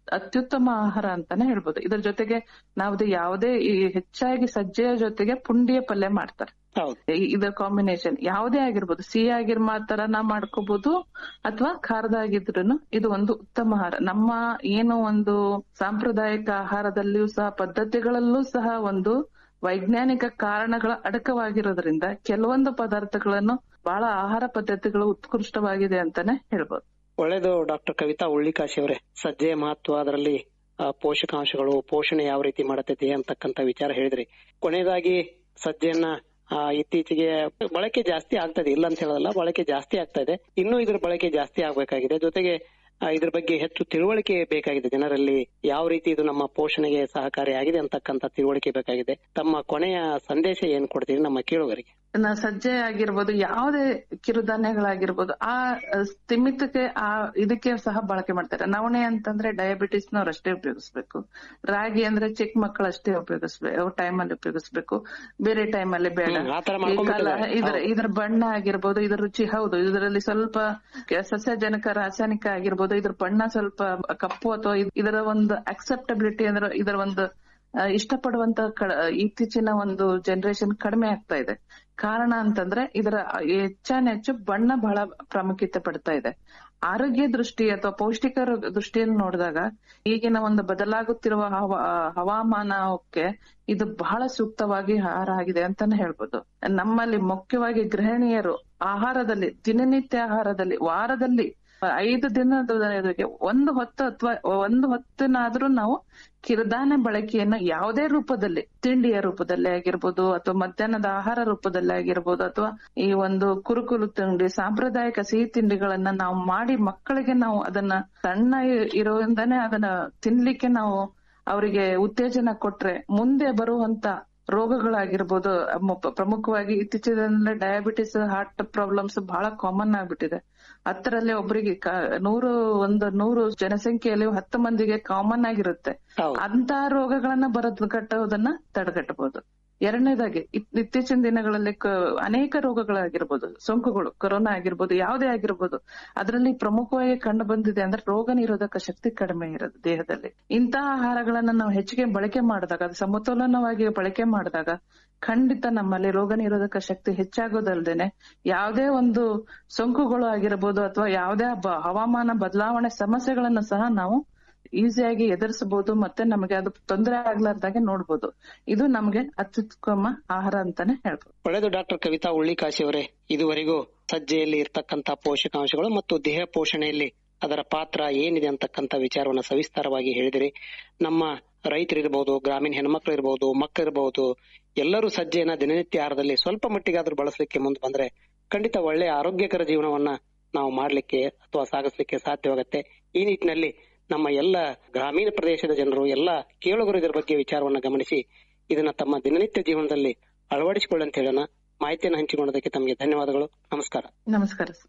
ಅತ್ಯುತ್ತಮ ಆಹಾರ ಅಂತಾನೆ ಹೇಳ್ಬೋದು ಇದ್ರ ಜೊತೆಗೆ ನಾವು ಯಾವುದೇ ಈ ಹೆಚ್ಚಾಗಿ ಸಜ್ಜೆಯ ಜೊತೆಗೆ ಪುಂಡಿಯ ಪಲ್ಯ ಮಾಡ್ತಾರೆ ಹೌದು ಈ- ಇದರ ಕಾಂಬಿನೇಷನ್ ಯಾವುದೇ ಆಗಿರ್ಬೋದು ಸಿಹಿ ಆಗಿರ್ ತರನ ಮಾಡ್ಕೋಬಹುದು ಅಥವಾ ಖಾರದಾಗಿದ್ರು ಇದು ಒಂದು ಉತ್ತಮ ಆಹಾರ ನಮ್ಮ ಏನು ಒಂದು ಸಾಂಪ್ರದಾಯಿಕ ಆಹಾರದಲ್ಲಿಯೂ ಸಹ ಪದ್ಧತಿಗಳಲ್ಲೂ ಸಹ ಒಂದು ವೈಜ್ಞಾನಿಕ ಕಾರಣಗಳ ಅಡಕವಾಗಿರೋದ್ರಿಂದ ಕೆಲವೊಂದು ಪದಾರ್ಥಗಳನ್ನು ಬಹಳ ಆಹಾರ ಪದ್ಧತಿಗಳು ಉತ್ಕೃಷ್ಟವಾಗಿದೆ ಅಂತಾನೆ ಹೇಳ್ಬೋದು ಒಳ್ಳೇದು ಡಾಕ್ಟರ್ ಕವಿತಾ ಉಳ್ಳಿಕಾಶಿ ಅವರೇ ಸಜ್ಜೆಯ ಮಹತ್ವ ಅದರಲ್ಲಿ ಆ, ಪೋಷಕಾಂಶಗಳು ಪೋಷಣೆ ಯಾವ ರೀತಿ ಮಾಡತೈತಿ ಅಂತಕ್ಕಂತ ವಿಚಾರ ಹೇಳಿದ್ರಿ ಕೊನೆಯದಾಗಿ ಸಜ್ಜೆಯನ್ನ ಆ, ಇತ್ತೀಚೆಗೆ ಬಳಕೆ ಜಾಸ್ತಿ ಆಗ್ತದೆ ಇಲ್ಲ ಅಂತ ಹೇಳಲ್ಲ ಬಳಕೆ ಜಾಸ್ತಿ ಆಗ್ತಾ ಇದೆ ಇನ್ನೂ ಇದ್ರ ಬಳಕೆ ಜಾಸ್ತಿ ಆಗ್ಬೇಕಾಗಿದೆ ಜೊತೆಗೆ ಆ, ಇದ್ರ ಬಗ್ಗೆ ಹೆಚ್ಚು ತಿಳುವಳಿಕೆ ಬೇಕಾಗಿದೆ ಜನರಲ್ಲಿ ಯಾವ ರೀತಿ ಇದು ನಮ್ಮ ಪೋಷಣೆಗೆ ಸಹಕಾರಿಯಾಗಿದೆ ಅಂತಕ್ಕಂತ ತಿಳುವಳಿಕೆ ಬೇಕಾಗಿದೆ ತಮ್ಮ ಕೊನೆಯ ಸಂದೇಶ ಏನ್ ಕೊಡ್ತೀರಿ ನಮ್ಮ ಕೇಳುಗರಿಗೆ ನ- ಸಜ್ಜೆ ಆಗಿರ್ಬೋದು ಯಾವುದೇ ಕಿರುಧಾನ್ಯಗಳಾಗಿರ್ಬೋದು ಆ ಸ್ಥಿಮಿತಕ್ಕೆ ಆ ಇದಕ್ಕೆ ಸಹ ಬಳಕೆ ಮಾಡ್ತಾರೆ ನವಣೆ ಅಂತಂದ್ರೆ ಡಯಾಬಿಟಿಸ್ ನವ್ರು ಅಷ್ಟೇ ಉಪಯೋಗಿಸ್ಬೇಕು ರಾಗಿ ಅಂದ್ರೆ ಚಿಕ್ಕ ಮಕ್ಕಳು ಅಷ್ಟೇ ಉಪಯೋಗಿಸ್ಬೇಕು ಟೈಮ್ ಅಲ್ಲಿ ಉಪಯೋಗಿಸ್ಬೇಕು ಬೇರೆ ಟೈಮ್ ಅಲ್ಲಿ ಬೇಡ ಹ್ಮ್, ಆ ತರ ಈ ಮಾಡ್ಕೊಂಡ್ಬಿಟ್ಟಿದ್ದಾರೆ. ಕಾಲ- ಇದ್ರ ಇದ್ರ ಬಣ್ಣ ಆಗಿರ್ಬೋದು ಇದ್ರ ರುಚಿ ಹೌದು ಇದರಲ್ಲಿ ಸ್ವಲ್ಪ ಕೆ- ಸಸ್ಯಜನಕ ರಾಸಾಯನಿಕ ಆಗಿರ್ಬೋದು ಇದ್ರ ಬಣ್ಣ ಸ್ವಲ್ಪ ಕಪ್ಪು ಅಥವಾ ಇದ್- ಇದರ ಒಂದು ಅಕ್ಸೆಪ್ಟಬಿಲಿಟಿ ಅಂದ್ರೆ ಇದರ ಒಂದು ಆ, ಇಷ್ಟಪಡುವಂತ ಕಡ- ಇತ್ತೀಚಿನ ಒಂದು ಜನರೇಷನ್ ಕಡಿಮೆ ಆಗ್ತಾ ಇದೆ ಕಾರಣ ಅಂತಂದ್ರೆ ಇದರ ಹೆಚ್ಚಾನೆಚ್ಚು ಬಣ್ಣ ಬಹಳ ಪ್ರಾಮುಖ್ಯತೆ ಪಡ್ತಾ ಇದೆ ಆರೋಗ್ಯ ದೃಷ್ಟಿ ಅಥವಾ ಪೌಷ್ಟಿಕ ದೃಷ್ಟಿಯನ್ನು ನೋಡಿದಾಗ ಈಗಿನ ಒಂದು ಬದಲಾಗುತ್ತಿರುವ ಹವಾ ಹವಾಮಾನಕ್ಕೆ ಇದು ಬಹಳ ಸೂಕ್ತವಾಗಿ ಆಹಾರ ಆಗಿದೆ ಅಂತಾನೆ ಹೇಳ್ಬೋದು ನಮ್ಮಲ್ಲಿ ಮುಖ್ಯವಾಗಿ ಗೃಹಿಣಿಯರು ಆಹಾರದಲ್ಲಿ ದಿನನಿತ್ಯ ಆಹಾರದಲ್ಲಿ ವಾರದಲ್ಲಿ ಐದು ದಿನದವರೆಗೆ ಒಂದು ಹೊತ್ತು ಅಥವಾ ಒಂದು ಹೊತ್ತಿನಾದ್ರೂ ನಾವು ಕಿರುಧಾನ್ಯ ಬಳಕೆಯನ್ನು ಯಾವುದೇ ರೂಪದಲ್ಲಿ ತಿಂಡಿಯ ರೂಪದಲ್ಲಿ ಆಗಿರ್ಬೋದು ಅಥವಾ ಮಧ್ಯಾಹ್ನದ ಆಹಾರ ರೂಪದಲ್ಲಿ ಆಗಿರ್ಬೋದು ಅಥವಾ ಈ ಒಂದು ಕುರುಕುಲು ತಿಂಡಿ ಸಾಂಪ್ರದಾಯಿಕ ಸಿಹಿ ತಿಂಡಿಗಳನ್ನ ನಾವು ಮಾಡಿ ಮಕ್ಕಳಿಗೆ ನಾವು ಅದನ್ನ ಸಣ್ಣ ಇ- ಇರೋದ್ರಿಂದಾನೇ ಅದನ್ನ ತಿನ್ಲಿಕ್ಕೆ ನಾವು ಅವರಿಗೆ ಉತ್ತೇಜನ ಕೊಟ್ರೆ ಮುಂದೆ ಬರುವಂತ ರೋಗಗಳಾಗಿರ್ಬೋದು ಅಮ್ಮ- ಪ್ರಮುಖವಾಗಿ ಇತ್ತೀಚಿನ ದಿನಗಳಲ್ಲಿ ಡಯಾಬಿಟಿಸ್ ಹಾರ್ಟ್ ಪ್ರಾಬ್ಲಮ್ಸ್ ಬಹಳ ಕಾಮನ್ ಆಗ್ಬಿಟ್ಟಿದೆ ಹತ್ತರಲ್ಲಿ ಒಬ್ಬರಿಗೆ ನೂರು ಒಂದು ನೂರು ಜನಸಂಖ್ಯೆಯಲ್ಲಿ ಹತ್ತು ಮಂದಿಗೆ ಕಾಮನ್ ಆಗಿರುತ್ತೆ ಹೌದು ಅಂತ ರೋಗಗಳನ್ನ ಬರೋದ್ ಕಟ್ಟೋದನ್ನ ತಡೆಗಟ್ಟಬಹುದು ಎರಡನೇದಾಗಿ ಇತ್- ಇತ್ತೀಚಿನ ದಿನಗಳಲ್ಲಿ ಕ- ಅನೇಕ ರೋಗಗಳಾಗಿರ್ಬೋದು ಸೋಂಕುಗಳು ಕೊರೋನಾ ಆಗಿರ್ಬೋದು ಯಾವುದೇ ಆಗಿರ್ಬೋದು ಅದರಲ್ಲಿ ಪ್ರಮುಖವಾಗಿ ಕಂಡು ಬಂದಿದೆ ಅಂದ್ರೆ ರೋಗ ನಿರೋಧಕ ಶಕ್ತಿ ಕಡಿಮೆ ಇರೋದು ದೇಹದಲ್ಲಿ ಇಂತಹ ಆಹಾರಗಳನ್ನ ನಾವು ಹೆಚ್ಚಿಗೆ ಬಳಕೆ ಮಾಡಿದಾಗ ಅದು ಸಮತೋಲನವಾಗಿ ಬಳಕೆ ಮಾಡಿದಾಗ ಖಂಡಿತ ನಮ್ಮಲ್ಲಿ ರೋಗ ನಿರೋಧಕ ಶಕ್ತಿ ಹೆಚ್ಚಾಗೋದಲ್ದೇನೆ ಯಾವುದೇ ಒಂದು ಸೋಂಕುಗಳು ಆಗಿರ್ಬೋದು ಅಥವಾ ಯಾವುದೇ ಬ- ಹವಾಮಾನ ಬದಲಾವಣೆ ಸಮಸ್ಯೆಗಳನ್ನು ಸಹ ನಾವು ಈಸಿಯಾಗಿ ಎದುರಿಸಬಹುದು ಮತ್ತೆ ನಮಗೆ ಅದು ತೊಂದರೆ ಆಗ್ಲಾರ್ದಾಗೆ ನೋಡ್ಬೋದು ಇದು ನಮ್ಗೆ ಅತ್ಯುತ್ತಮ ಆಹಾರ ಅಂತಾನೆ ಹೇಳ್ಬೋದು ಒಳ್ಳೆಯದು ಡಾಕ್ಟರ್ ಕವಿತಾ ಉಳ್ಳಿಕಾಶಿ ಅವರೇ ಇದುವರೆಗೂ ಸಜ್ಜೆಯಲ್ಲಿ ಇರ್ತಕ್ಕಂತ ಪೋಷಕಾಂಶಗಳು ಮತ್ತು ದೇಹ ಪೋಷಣೆಯಲ್ಲಿ ಅದರ ಪಾತ್ರ ಏನಿದೆ ಅಂತಕ್ಕಂತ ವಿಚಾರವನ್ನ ಸವಿಸ್ತಾರವಾಗಿ ಹೇಳಿದಿರಿ ನಮ್ಮ ರೈತರಿರ್ಬಹುದು ಗ್ರಾಮೀಣ ಹೆಣ್ಮಕ್ಳು ಇರಬಹುದು ಮಕ್ಕಳಿರಬಹುದು ಎಲ್ಲರೂ ಸಜ್ಜೆಯನ್ನ ದಿನನಿತ್ಯ ಆಹಾರದಲ್ಲಿ ಸ್ವಲ್ಪ ಮಟ್ಟಿಗಾದ್ರೂ ಬಳಸಲಿಕ್ಕೆ ಮುಂದೆ ಬಂದ್ರೆ ಖಂಡಿತ ಒಳ್ಳೆಯ ಆರೋಗ್ಯಕರ ಜೀವನವನ್ನ ನಾವು ಮಾಡ್ಲಿಕ್ಕೆ ಅಥವಾ ಸಾಗಿಸ್ಲಿಕ್ಕೆ ಸಾಧ್ಯವಾಗುತ್ತೆ ಈ ನಿಟ್ಟಿನಲ್ಲಿ ನಮ್ಮ ಎಲ್ಲ ಗ್ರಾಮೀಣ ಪ್ರದೇಶದ ಜನರು ಎಲ್ಲ ಕೇಳುಗರು ಇದರ ಬಗ್ಗೆ ವಿಚಾರವನ್ನ ಗಮನಿಸಿ ಇದನ್ನ ತಮ್ಮ ದಿನನಿತ್ಯ ಜೀವನದಲ್ಲಿ ಅಳವಡಿಸಿಕೊಳ್ಳಿ ಅಂತ ಹೇಳೋಣ ಮಾಹಿತಿಯನ್ನು ಹಂಚಿಕೊಂಡದಕ್ಕೆ ತಮಗೆ ಧನ್ಯವಾದಗಳು ನಮಸ್ಕಾರ ನಮಸ್ಕಾರ ಸರ್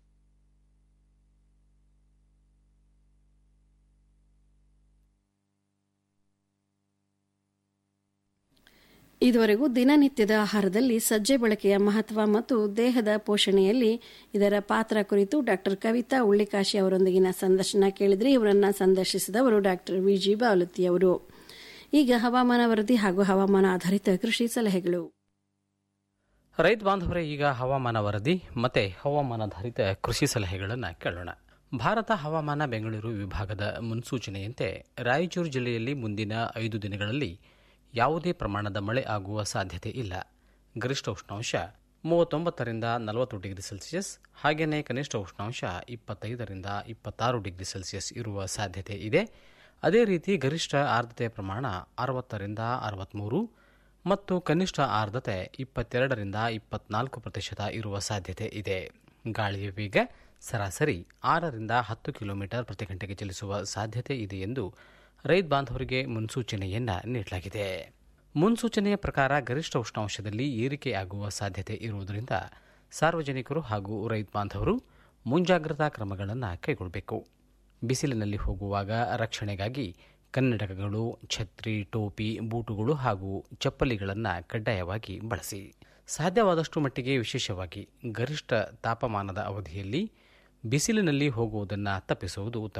ಇದುವರೆಗೂ ದಿನನಿತ್ಯದ ಆಹಾರದಲ್ಲಿ ಸಜ್ಜೆ ಬಳಕೆಯ ಮಹತ್ವ ಮತ್ತು ದೇಹದ ಪೋಷಣೆಯಲ್ಲಿ ಇದರ ಪಾತ್ರ ಕುರಿತು ಡಾಕ್ಟರ್ ಕವಿತಾ ಉಳ್ಳಿಕಾಶಿ ಅವರೊಂದಿಗಿನ ಸಂದರ್ಶನ ಕೇಳಿದ್ರೆ ಇವರನ್ನ ಸಂದರ್ಶಿಸಿದವರು ಡಾಕ್ಟರ್ ವಿಜಿ ಬಾವಲತಿ ಅವರು ಈಗ ಹವಾಮಾನ ವರದಿ ಹಾಗೂ ಹವಾಮಾನ ಆಧಾರಿತ ಕೃಷಿ ಸಲಹೆಗಳು ರೈತ ಬಾಂಧವರೇ ಈಗ ಹವಾಮಾನ ವರದಿ ಮತ್ತೆ ಹವಾಮಾನಾಧಾರಿತ ಕೃಷಿ ಸಲಹೆಗಳನ್ನು ಕೇಳೋಣ ಭಾರತ ಹವಾಮಾನ ಬೆಂಗಳೂರು ವಿಭಾಗದ ಮುನ್ಸೂಚನೆಯಂತೆ ರಾಯಚೂರು ಜಿಲ್ಲೆಯಲ್ಲಿ ಮುಂದಿನ ಐದು ದಿನಗಳಲ್ಲಿ ಯಾವುದೇ ಪ್ರಮಾಣದ ಮಳೆ ಆಗುವ ಸಾಧ್ಯತೆ ಇಲ್ಲ ಗರಿಷ್ಠ ಉಷ್ಣಾಂಶ ಮೂವತ್ತೊಂಬತ್ತರಿಂದ ನಲವತ್ತು ಡಿಗ್ರಿ ಸೆಲ್ಸಿಯಸ್ ಹಾಗೆಯೇ ಕನಿಷ್ಠ ಉಷ್ಣಾಂಶ ಇಪ್ಪತ್ತೈದರಿಂದ ಇಪ್ಪತ್ತಾರು ಡಿಗ್ರಿ ಸೆಲ್ಸಿಯಸ್ ಇರುವ ಸಾಧ್ಯತೆ ಇದೆ ಅದೇ ರೀತಿ ಗರಿಷ್ಠ ಆರ್ದ್ರತೆಯ ಪ್ರಮಾಣ ಅರವತ್ತರಿಂದ ಅರವತ್ತ್ಮೂರು ಮತ್ತು ಕನಿಷ್ಠ ಆರ್ದ್ರತೆ ಇಪ್ಪತ್ತೆರಡರಿಂದ ಇಪ್ಪತ್ನಾಲ್ಕು ಪ್ರತಿಶತ ಇರುವ ಸಾಧ್ಯತೆ ಇದೆ ಗಾಳಿಯ ವೇಗ ಸರಾಸರಿ ಆರರಿಂದ ಹತ್ತು ಕಿಲೋಮೀಟರ್ ಪ್ರತಿ ಗಂಟೆಗೆ ಚಲಿಸುವ ಸಾಧ್ಯತೆ ಇದೆ ಎಂದು ರೈತ ಬಾಂಧವರಿಗೆ ಮುನ್ಸೂಚನೆಯನ್ನ ನೀಡಲಾಗಿದೆ ಮುನ್ಸೂಚನೆಯ ಪ್ರಕಾರ ಗರಿಷ್ಠ ಉಷ್ಣಾಂಶದಲ್ಲಿ ಏರಿಕೆಯಾಗುವ ಸಾಧ್ಯತೆ ಇರುವುದರಿಂದ ಸಾರ್ವಜನಿಕರು ಹಾಗೂ ರೈತ ಬಾಂಧವರು ಮುಂಜಾಗ್ರತಾ ಕ್ರಮಗಳನ್ನು ಕೈಗೊಳ್ಳಬೇಕು ಬಿಸಿಲಿನಲ್ಲಿ ಹೋಗುವಾಗ ರಕ್ಷಣೆಗಾಗಿ ಕನ್ನಡಕಗಳು ಛತ್ರಿ ಟೋಪಿ ಬೂಟುಗಳು ಹಾಗೂ ಚಪ್ಪಲಿಗಳನ್ನು ಕಡ್ಡಾಯವಾಗಿ ಬಳಸಿ ಸಾಧ್ಯವಾದಷ್ಟು ಮಟ್ಟಿಗೆ ವಿಶೇಷವಾಗಿ ಗರಿಷ್ಠ ತಾಪಮಾನದ ಅವಧಿಯಲ್ಲಿ ಬಿಸಿಲಿನಲ್ಲಿ ಹೋಗುವುದನ್ನು ತಪ್ಪಿಸುವುದು ಉತ್ತಮ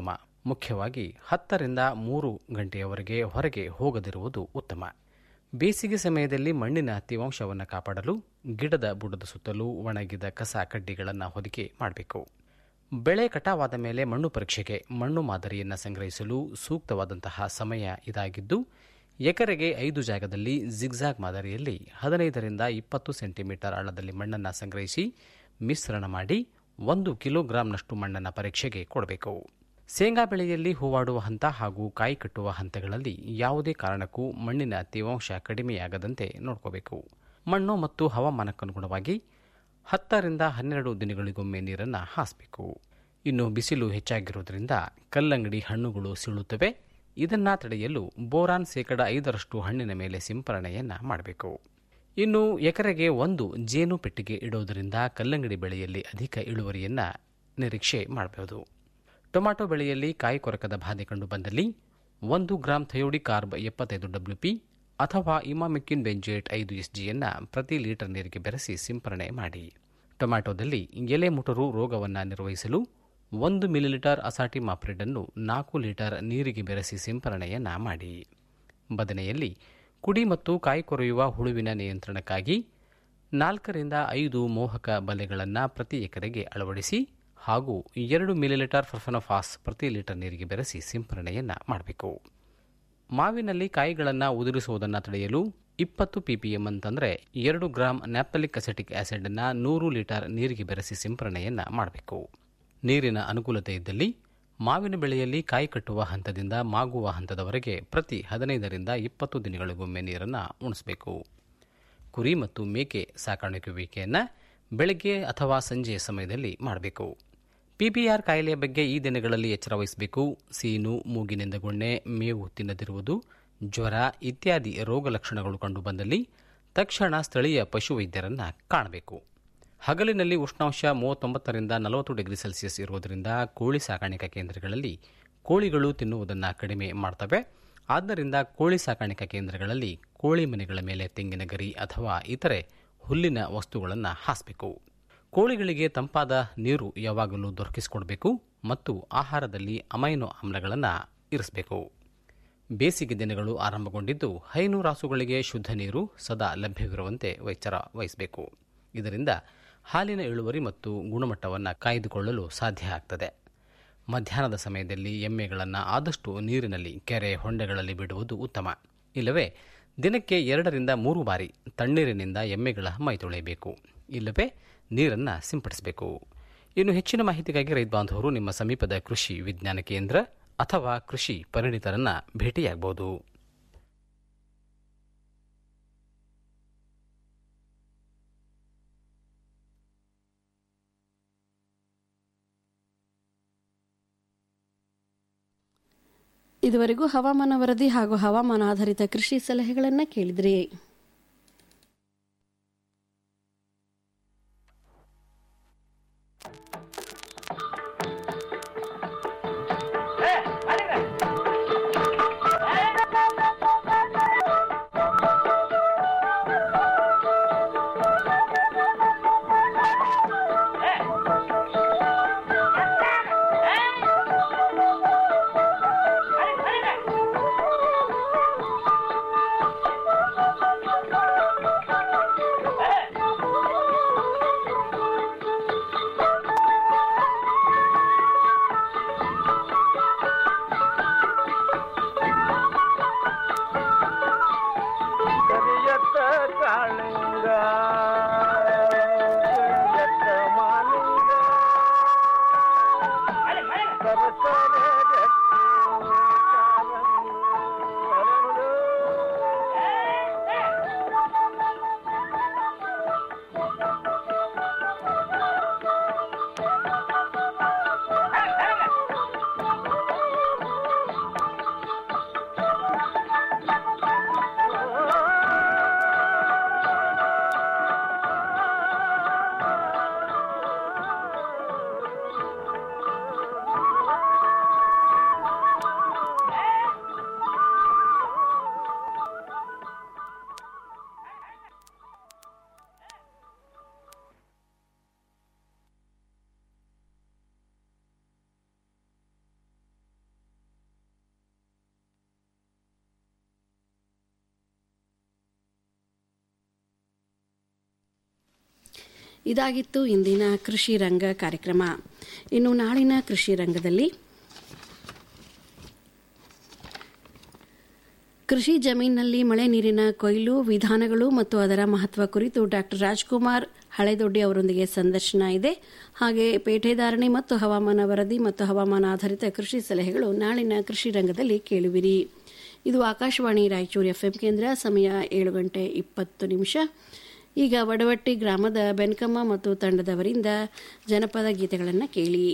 ಮುಖ್ಯವಾಗಿ ಹತ್ತರಿಂದ ಮೂರು ಗಂಟೆಯವರೆಗೆ ಹೊರಗೆ ಹೋಗದಿರುವುದು ಉತ್ತಮ ಬೇಸಿಗೆ ಸಮಯದಲ್ಲಿ ಮಣ್ಣಿನ ತೇವಾಂಶವನ್ನು ಕಾಪಾಡಲು ಗಿಡದ ಬುಡದ ಸುತ್ತಲೂ ಒಣಗಿದ ಕಸ ಕಡ್ಡಿಗಳನ್ನು ಹೊದಿಕೆ ಮಾಡಬೇಕು ಬೆಳೆ ಕಟಾವಾದ ಮೇಲೆ ಮಣ್ಣು ಪರೀಕ್ಷೆಗೆ ಮಣ್ಣು ಮಾದರಿಯನ್ನು ಸಂಗ್ರಹಿಸಲು ಸೂಕ್ತವಾದಂತಹ ಸಮಯ ಇದಾಗಿದ್ದು ಎಕರೆಗೆ ಐದು ಜಾಗದಲ್ಲಿ ಜಿಗ್ಜಾಗ್ ಮಾದರಿಯಲ್ಲಿ ಹದಿನೈದರಿಂದ ಇಪ್ಪತ್ತು ಸೆಂಟಿಮೀಟರ್ ಆಳದಲ್ಲಿ ಮಣ್ಣನ್ನು ಸಂಗ್ರಹಿಸಿ ಮಿಶ್ರಣ ಮಾಡಿ ಒಂದು ಕಿಲೋಗ್ರಾಂನಷ್ಟು ಮಣ್ಣನ್ನು ಪರೀಕ್ಷೆಗೆ ಕೊಡಬೇಕು ಶೇಂಗಾ ಬೆಳೆಯಲ್ಲಿ ಹೂವಾಡುವ ಹಂತ ಹಾಗೂ ಕಾಯಿ ಕಟ್ಟುವ ಹಂತಗಳಲ್ಲಿ ಯಾವುದೇ ಕಾರಣಕ್ಕೂ ಮಣ್ಣಿನ ತೇವಾಂಶ ಕಡಿಮೆಯಾಗದಂತೆ ನೋಡ್ಕೋಬೇಕು ಮಣ್ಣು ಮತ್ತು ಹವಾಮಾನಕ್ಕನುಗುಣವಾಗಿ ಹತ್ತರಿಂದ ಹನ್ನೆರಡು ದಿನಗಳಿಗೊಮ್ಮೆ ನೀರನ್ನು ಹಾಸಬೇಕು ಇನ್ನು ಬಿಸಿಲು ಹೆಚ್ಚಾಗಿರುವುದರಿಂದ ಕಲ್ಲಂಗಡಿ ಹಣ್ಣುಗಳು ಸೀಳುತ್ತವೆ ಇದನ್ನು ತಡೆಯಲು ಬೋರಾನ್ ಶೇಕಡ ಐದರಷ್ಟು ಹಣ್ಣಿನ ಮೇಲೆ ಸಿಂಪರಣೆಯನ್ನು ಮಾಡಬೇಕು ಇನ್ನು ಎಕರೆಗೆ ಒಂದು ಜೇನು ಪೆಟ್ಟಿಗೆ ಇಡುವುದರಿಂದ ಕಲ್ಲಂಗಡಿ ಬೆಳೆಯಲ್ಲಿ ಅಧಿಕ ಇಳುವರಿಯನ್ನು ನಿರೀಕ್ಷೆ ಮಾಡಬಹುದು ಟೊಮ್ಯಾಟೊ ಬೆಳೆಯಲ್ಲಿ ಕಾಯಿ ಕೊರಕದ ಬಾಧೆ ಕಂಡು ಬಂದಲ್ಲಿ ಒಂದು ಗ್ರಾಂ ಥಯೋಡಿ ಕಾರ್ಬ್ ಎಪ್ಪತ್ತೈದು ಡಬ್ಲ್ಯೂಪಿ ಅಥವಾ ಇಮಾಮಿಕ್ಕಿನ್ ಬೆಂಜೇಟ್ ಐದು ಎಸ್ಜಿಯನ್ನು ಪ್ರತಿ ಲೀಟರ್ ನೀರಿಗೆ ಬೆರೆಸಿ ಸಿಂಪರಣೆ ಮಾಡಿ ಟೊಮ್ಯಾಟೊದಲ್ಲಿ ಎಲೆ ಮುಟರು ರೋಗವನ್ನು ನಿರ್ವಹಿಸಲು ಒಂದು ಮಿಲಿಲೀಟರ್ ಅಸಾಟಿ ಮಾಪ್ರಿಡನ್ನು ನಾಲ್ಕು ಲೀಟರ್ ನೀರಿಗೆ ಬೆರೆಸಿ ಸಿಂಪರಣೆಯನ್ನು ಮಾಡಿ ಬದನೆಯಲ್ಲಿ ಕುಡಿ ಮತ್ತು ಕಾಯಿ ಕೊರೆಯುವ ಹುಳುವಿನ ನಿಯಂತ್ರಣಕ್ಕಾಗಿ ನಾಲ್ಕರಿಂದ ಐದು ಮೋಹಕ ಬಲೆಗಳನ್ನು ಪ್ರತಿ ಎಕರೆಗೆ ಅಳವಡಿಸಿ ಹಾಗೂ ಎರಡು ಮಿಲಿಲೀಟರ್ ಫರ್ಫನಫಾಸ್ ಪ್ರತಿ ಲೀಟರ್ ನೀರಿಗೆ ಬೆರೆಸಿ ಸಿಂಪರಣೆಯನ್ನು ಮಾಡಬೇಕು ಮಾವಿನಲ್ಲಿ ಕಾಯಿಗಳನ್ನು ಉದುರಿಸುವುದನ್ನು ತಡೆಯಲು ಇಪ್ಪತ್ತು ಪಿಪಿಎಂ ಅಂತಂದರೆ ಎರಡು ಗ್ರಾಂ ನ್ಯಾಪಲಿಕ್ ಅಸೆಟಿಕ್ ಆಸಿಡನ್ನು ನೂರು ಲೀಟರ್ ನೀರಿಗೆ ಬೆರೆಸಿ ಸಿಂಪರಣೆಯನ್ನು ಮಾಡಬೇಕು ನೀರಿನ ಅನುಕೂಲತೆ ಇದ್ದಲ್ಲಿ ಮಾವಿನ ಬೆಳೆಯಲ್ಲಿ ಕಾಯಿ ಕಟ್ಟುವ ಹಂತದಿಂದ ಮಾಗುವ ಹಂತದವರೆಗೆ ಪ್ರತಿ ಹದಿನೈದರಿಂದ ಇಪ್ಪತ್ತು ದಿನಗಳಿಗೊಮ್ಮೆ ನೀರನ್ನು ಉಣಿಸಬೇಕು ಕುರಿ ಮತ್ತು ಮೇಕೆ ಸಾಕಾಣಿಕೆಯುವಿಕೆಯನ್ನು ಬೆಳಗ್ಗೆ ಅಥವಾ ಸಂಜೆಯ ಸಮಯದಲ್ಲಿ ಮಾಡಬೇಕು ಪಿಪಿಆರ್ ಕಾಯಿಲೆಯ ಬಗ್ಗೆ ಈ ದಿನಗಳಲ್ಲಿ ಎಚ್ಚರ ವಹಿಸಬೇಕು ಸೀನು ಮೂಗಿನಿಂದ ಗೊಣ್ಣೆ ಮೇವು ತಿನ್ನದಿರುವುದು ಜ್ವರ ಇತ್ಯಾದಿ ರೋಗ ಲಕ್ಷಣಗಳು ಕಂಡುಬಂದಲ್ಲಿ ತಕ್ಷಣ ಸ್ಥಳೀಯ ಪಶುವೈದ್ಯರನ್ನು ಕಾಣಬೇಕು ಹಗಲಿನಲ್ಲಿ ಉಷ್ಣಾಂಶ ಮೂವತ್ತೊಂಬತ್ತರಿಂದ ನಲವತ್ತು ಡಿಗ್ರಿ ಸೆಲ್ಸಿಯಸ್ ಇರುವುದರಿಂದ ಕೋಳಿ ಸಾಕಾಣಿಕಾ ಕೇಂದ್ರಗಳಲ್ಲಿ ಕೋಳಿಗಳು ತಿನ್ನುವುದನ್ನು ಕಡಿಮೆ ಮಾಡ್ತವೆ ಆದ್ದರಿಂದ ಕೋಳಿ ಸಾಕಾಣಿಕಾ ಕೇಂದ್ರಗಳಲ್ಲಿ ಕೋಳಿ ಮನೆಗಳ ಮೇಲೆ ತೆಂಗಿನ ಗರಿ ಅಥವಾ ಇತರೆ ಹುಲ್ಲಿನ ವಸ್ತುಗಳನ್ನು ಹಾಸಬೇಕು ಕೋಳಿಗಳಿಗೆ ತಂಪಾದ ನೀರು ಯಾವಾಗಲೂ ದೊರಕಿಸಿಕೊಡಬೇಕು ಮತ್ತು ಆಹಾರದಲ್ಲಿ ಅಮೈನೋ ಆಮ್ಲಗಳನ್ನು ಇರಿಸಬೇಕು ಬೇಸಿಗೆ ದಿನಗಳು ಆರಂಭಗೊಂಡಿದ್ದು ಹೈನು ರಾಸುಗಳಿಗೆ ಶುದ್ಧ ನೀರು ಸದಾ ಲಭ್ಯವಿರುವಂತೆ ಎಚ್ಚರ ವಹಿಸಬೇಕು ಇದರಿಂದ ಹಾಲಿನ ಇಳುವರಿ ಮತ್ತು ಗುಣಮಟ್ಟವನ್ನು ಕಾಯ್ದುಕೊಳ್ಳಲು ಸಾಧ್ಯ ಆಗ್ತದೆ ಮಧ್ಯಾಹ್ನದ ಸಮಯದಲ್ಲಿ ಎಮ್ಮೆಗಳನ್ನು ಆದಷ್ಟು ನೀರಿನಲ್ಲಿ ಕೆರೆ ಹೊಂಡೆಗಳಲ್ಲಿ ಬಿಡುವುದು ಉತ್ತಮ ಇಲ್ಲವೇ ದಿನಕ್ಕೆ ಎರಡರಿಂದ ಮೂರು ಬಾರಿ ತಣ್ಣೀರಿನಿಂದ ಎಮ್ಮೆಗಳ ಮೈ ತೊಳೆಯಬೇಕು ಇಲ್ಲವೇ ನೀರನ್ನು ಸಿಂಪಡಿಸಬೇಕು ಇನ್ನು ಹೆಚ್ಚಿನ ಮಾಹಿತಿಗಾಗಿ ರೈತ ಬಾಂಧವರು ನಿಮ್ಮ ಸಮೀಪದ ಕೃಷಿ ವಿಜ್ಞಾನ ಕೇಂದ್ರ ಅಥವಾ ಕೃಷಿ ಪರಿಣಿತರನ್ನ ಭೇಟಿಯಾಗಬಹುದು ಇದುವರೆಗೂ ಹವಾಮಾನ ವರದಿ ಹಾಗೂ ಹವಾಮಾನ ಆಧಾರಿತ ಕೃಷಿ ಸಲಹೆಗಳನ್ನು ಕೇಳಿದ್ರಿ ಕರಿಯತ್ತ ಕಾಳಿಂಗ ಕರಿಯತ್ತ ಮಾಲಿಂಗ ಸರಸರ ಜಟ್ಟಿ ಕಾಲಂದು ಅರಳು. ಇದಾಗಿತ್ತು ಇಂದಿನ ಕೃಷಿ ರಂಗ ಕಾರ್ಯಕ್ರಮ ಇನ್ನು ನಾಳಿನ ಕೃಷಿ ರಂಗದಲ್ಲಿ ಕೃಷಿ ಜಮೀನಿನಲ್ಲಿ ಮಳೆ ನೀರಿನ ಕೊಯ್ಲು ವಿಧಾನಗಳು ಮತ್ತು ಅದರ ಮಹತ್ವ ಕುರಿತು ಡಾಕ್ಟರ್ ರಾಜ್ಕುಮಾರ್ ಹಳೆದೊಡ್ಡಿ ಅವರೊಂದಿಗೆ ಸಂದರ್ಶನ ಇದೆ ಹಾಗೆ ಪೇಟೆದಾರಣೆ ಮತ್ತು ಹವಾಮಾನ ವರದಿ ಮತ್ತು ಹವಾಮಾನ ಆಧಾರಿತ ಕೃಷಿ ಸಲಹೆಗಳು ನಾಳಿನ ಕೃಷಿ ರಂಗದಲ್ಲಿ ಕೇಳುವಿರಿ ಇದು ಆಕಾಶವಾಣಿ ರಾಯಚೂರು ಎಫ್ಎಂ ಕೇಂದ್ರ ಸಮಯ ಏಳು ಗಂಟೆ ಇಪ್ಪತ್ತು ನಿಮಿಷ ಈಗ ವಡವಟ್ಟಿ ಗ್ರಾಮದ ಬೆನ್ಕಮ್ಮ ಮತ್ತು ತಂಡದವರಿಂದ ಜನಪದ ಗೀತೆಗಳನ್ನು ಕೇಳಿ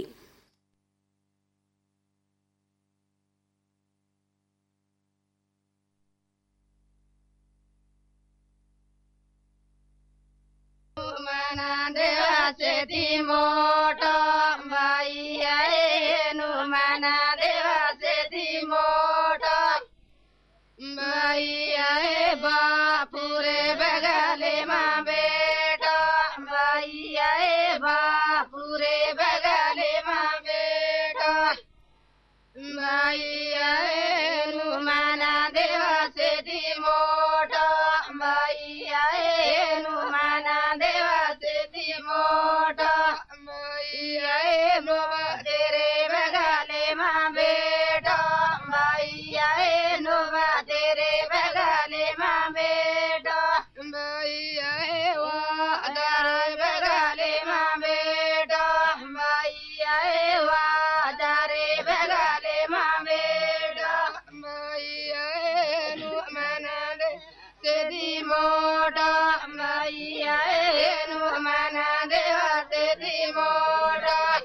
ಮನ ದೇವಸತಿ ಮೋಟ ಬಾಯಿಯೇನು ಮನ ದೇವಸತಿ ಮೋಟ ಬಾಯಿಯೇ ಬಾಪುರೆ ಬಗಲೆ ಮಾ ಬೇಟ ಬಾಯಿಯೇ ಬಾಪುರೆ ಬಗಲೆ ಮಾ ಬೇಟ ಬಾಯಿಯೇನು ಮನ ದೇವಸತಿ ಮೋಟ ಬಾಯಿಯೇನು ಮನ ದೇವಸತಿ ಮೋಟ ಬಾಯಿಯೇನು ತೆರೆ ಬಗಲೆ ಮಾ ಬೇಟ ಬಾಯಿಯೇನು ತೆರೆ ಬಗಲೆ ಮಾ ಬೇಟ ಬಾಯಿಯೇ ವಾದರ ಬಗಲೆ ಮಾ ಬೇಟ ಬಾಯಿಯೇ ವಾದರೆ ಬಗಲೆ ಮಾ ಬೇಡ ಬಾಯಿಯೇನು ಮನದೆ ಸದಿ ಮೋಟ ಬಾಯಿಯೇನು ಮನ ದೇವ ಸದಿ ಮೋಟ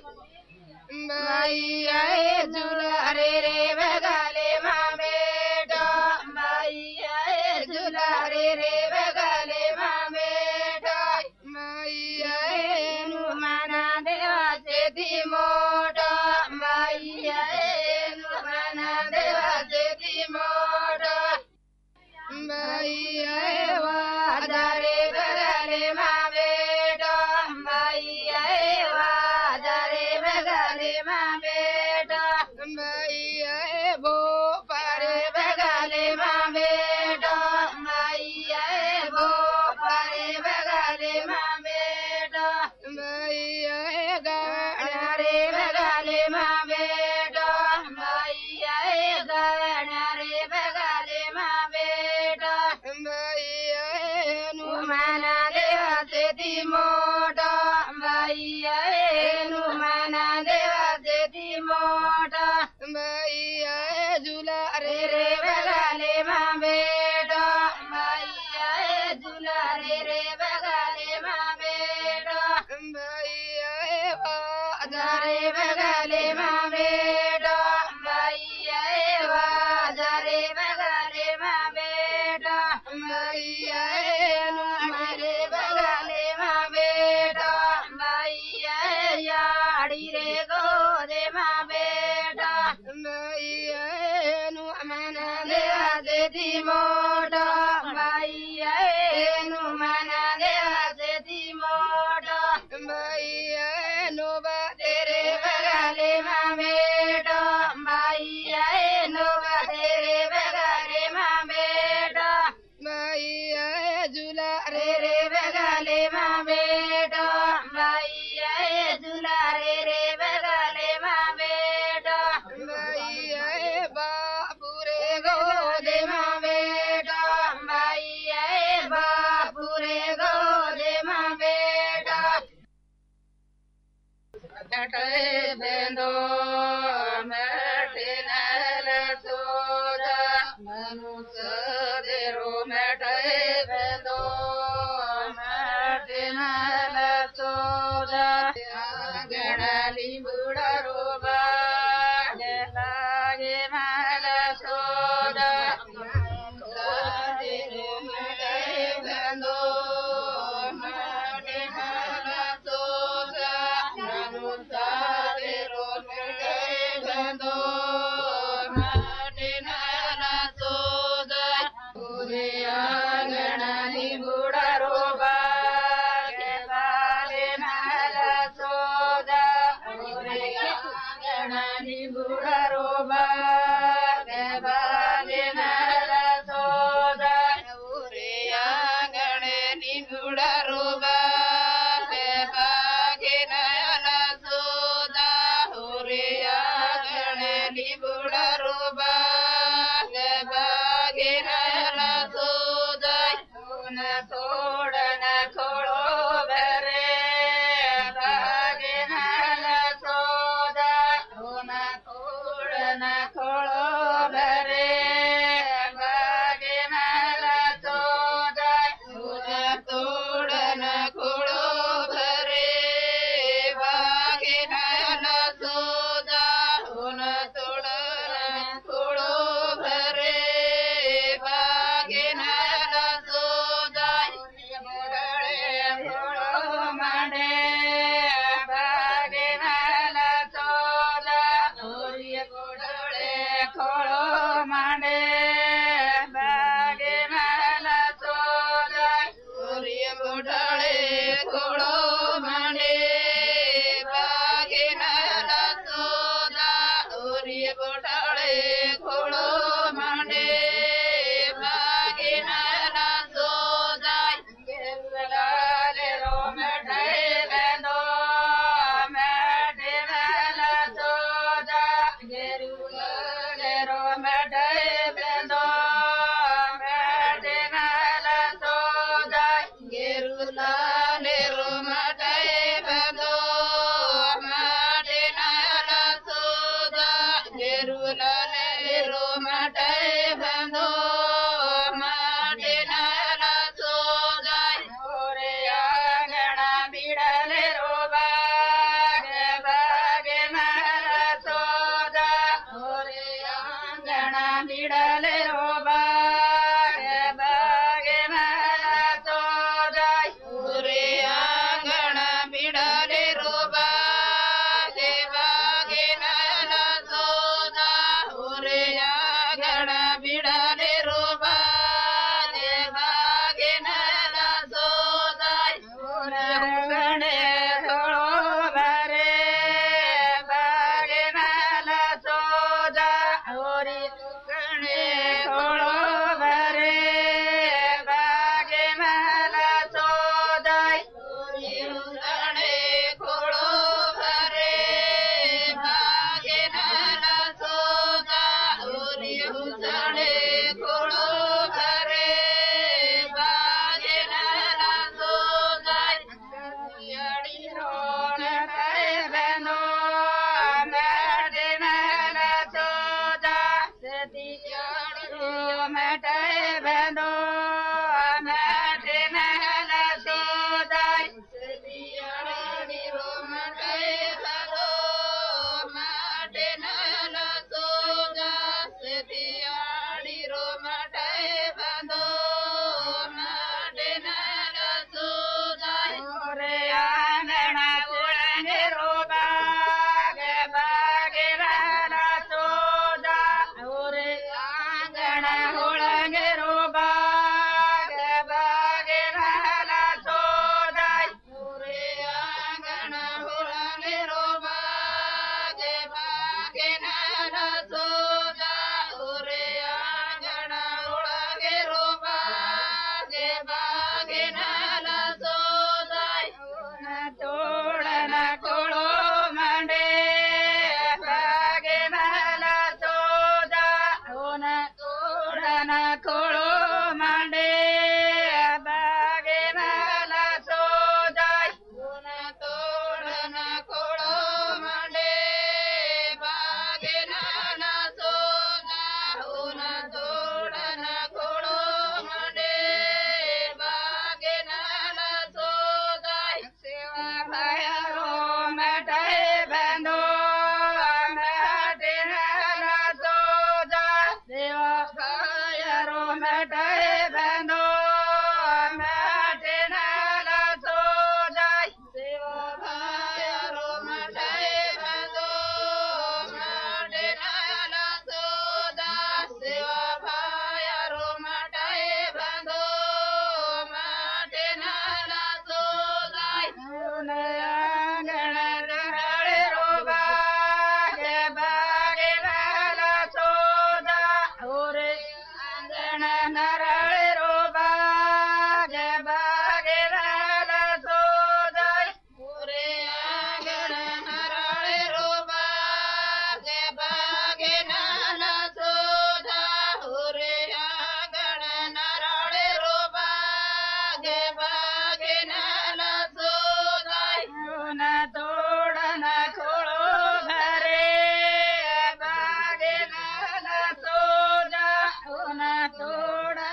ಬಾಯಿಯೇ ಜುಲಾರೆ ರೇ ಬಗಲೆ ಮಾ ಬೇಡ ಬಾಯಿಯೇ ಜುಲಾರೆ ರೇ ಬಗಲೆ ಮಾ ಬೇಡ ಬಾಯಿಯೇನು ಮನ ದೇವ ಸದಿ ಮೋಟ ಬಾಯಿಯೇನು ಮನ ದೇವ ಸದಿ ಮೋಟ ಬಾಯಿಯೇ ವಾದರೆ ಬಗಲೆ ಮಾ ಬೇಡ ಬಾಯಿಯೇ ವಾದರೆ ಬಗಲೆ ಮಾ ಬೇಡ ಬಾಯಿಯೇ ಬೋ ಪರೆ ಬಗಲೆ ಮಾ ಬೇಡ ಬಾಯಿಯೇ ಬೋ ಪರೆ ಬಗಲೆ ಮಾ ಬೇಡ ಬಾಯಿಯೇ ಗಣರೆ ಬಗಲೆ ಮಾ ಬೇಡ ಬಾಯಿಯೇ ಗಣರೆ ಬಗಲೆ ಮಾ ಬೇಡ ಬಾಯಿಯೇನು ಮನ ದೇವ ಸತಿ ಮೋಟ ಬಾಯಿಯೇನು ಮನ ದೇವ ಸತಿ ಮೋಟ ಬಾಯಿಯೇ ಜುಲಾರೆ ರೇ ಬಗಲೆ ಮಾ ಬೇಡ ಬಾಯಿಯೇ ಜುಲಾರೆ ರೇ ಬಗಲೆ ಮಾ ಬೇಡ ಬಾಯಿಯೇ ವಾದರೆ ಬಗಲೆ ಮಾ ಬೇಡ ಬಾಯಿಯೇ ವಾದರೆ ಬಗಲೆ ಮಾ ಬೇಡ ಬಾಯಿಯೇನು ಮರೆ ಬಗಲೆ ಮಾ ಬೇಡ ಬಾಯಿಯೇ ಯಾಡಿರೆ ಗೋದೆ ಮಾ ಬೇಡ ಬಾಯಿಯೇನು ಮನ ದೇವಸತಿ ಮೋಟ ಬಾಯಿಯೇನು ಮನ ದೇವಸತಿ ಮೋಟ ಬಾಯಿಯೇನು ಬದರೆ ಬಗಲೆ ಮಾ ಬೇಡ ಬಾಯಿಯೇನು ಬದರೆ ಬಗಲೆ ಮಾ ಬೇಡ ಬಾಯಿಯೇ ಜುಲಾರೆ ರೇ ಬಗಲೆ ಮಾ ಬೇಡ ಬಾಯಿಯೇ ಜುಲಾರೆ ರೇ ಬಗಲೆ ಮಾ ಬೇಡ ಬಾಯಿಯೇ ಬಾಪುರೆ ಗೋದೆ ಮಾ ಬೇಡ ಬಾಯಿಯೇ ಬಾಪುರೆ ಗೋದೆ ಮಾ ಬೇಡ ಬೆಂದೋ ಮೆಟ್ಟಿನಲ ಸೋದ ಮನುಸದಿರು ಮೆಟೈ ಬೆಂದೋ ಮೆಟ್ಟಿನಲ ಸೋದ ಗಣಲಿ ಬುಡರು ಬಾಗೆ ಮಲ ಸೋದ ಸದಿರು ಮೆಟೈ ಬೆಂದೋ ಮೆಟ್ಟಿನಲ ಸೋದ ಮನುಸದಿರು ಮೆಟೈ ಬೆಂದೋ ಮೆಟ್ಟಿನಲ ಸೋದ ಉದಯ ಗಣಲಿ ಬುಡರು ಬಾಗೆ ಬಾಲೆ ಮಲ ಸೋದ ಉದಯ ಗಣಲಿ ಬುಡರು ಬಾಗೆ ಬಾಲೆ ಮಲ ಸೋದ ಉರಿಯ ಗಣನಿ ಬುಡರು ಬಾಗೆ ಬುಡರು ಬಾಗ ಬಾಗಿನ ಸೋದಾಯ್ ತೋಡನ ಕೊಳೋ ಬರೆ ಬಾಗಿನ ಸೋದಾಯ್ ತೋಡನ ಕೊಳೋ ಬರೆ ಬಾಗಿನ ಸೋದಾಯ್ ತೋಡನ ಕೊಳೋ ಬರೆ ಬಾಗಿನ ಸೋದಾ ಹುನ ತೋಡನ ಕೊಳೋ ಬರೆ ಬಾಗಿನ ಸೋದಾ ಕೊಳೋ ಮಾಡೆ ಬಾಗಿನ ಸೋದಾ ಕೊಡೊಳೆ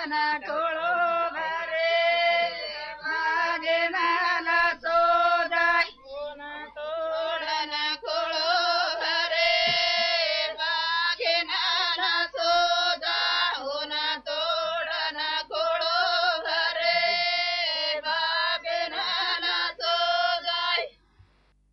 ನಟೋ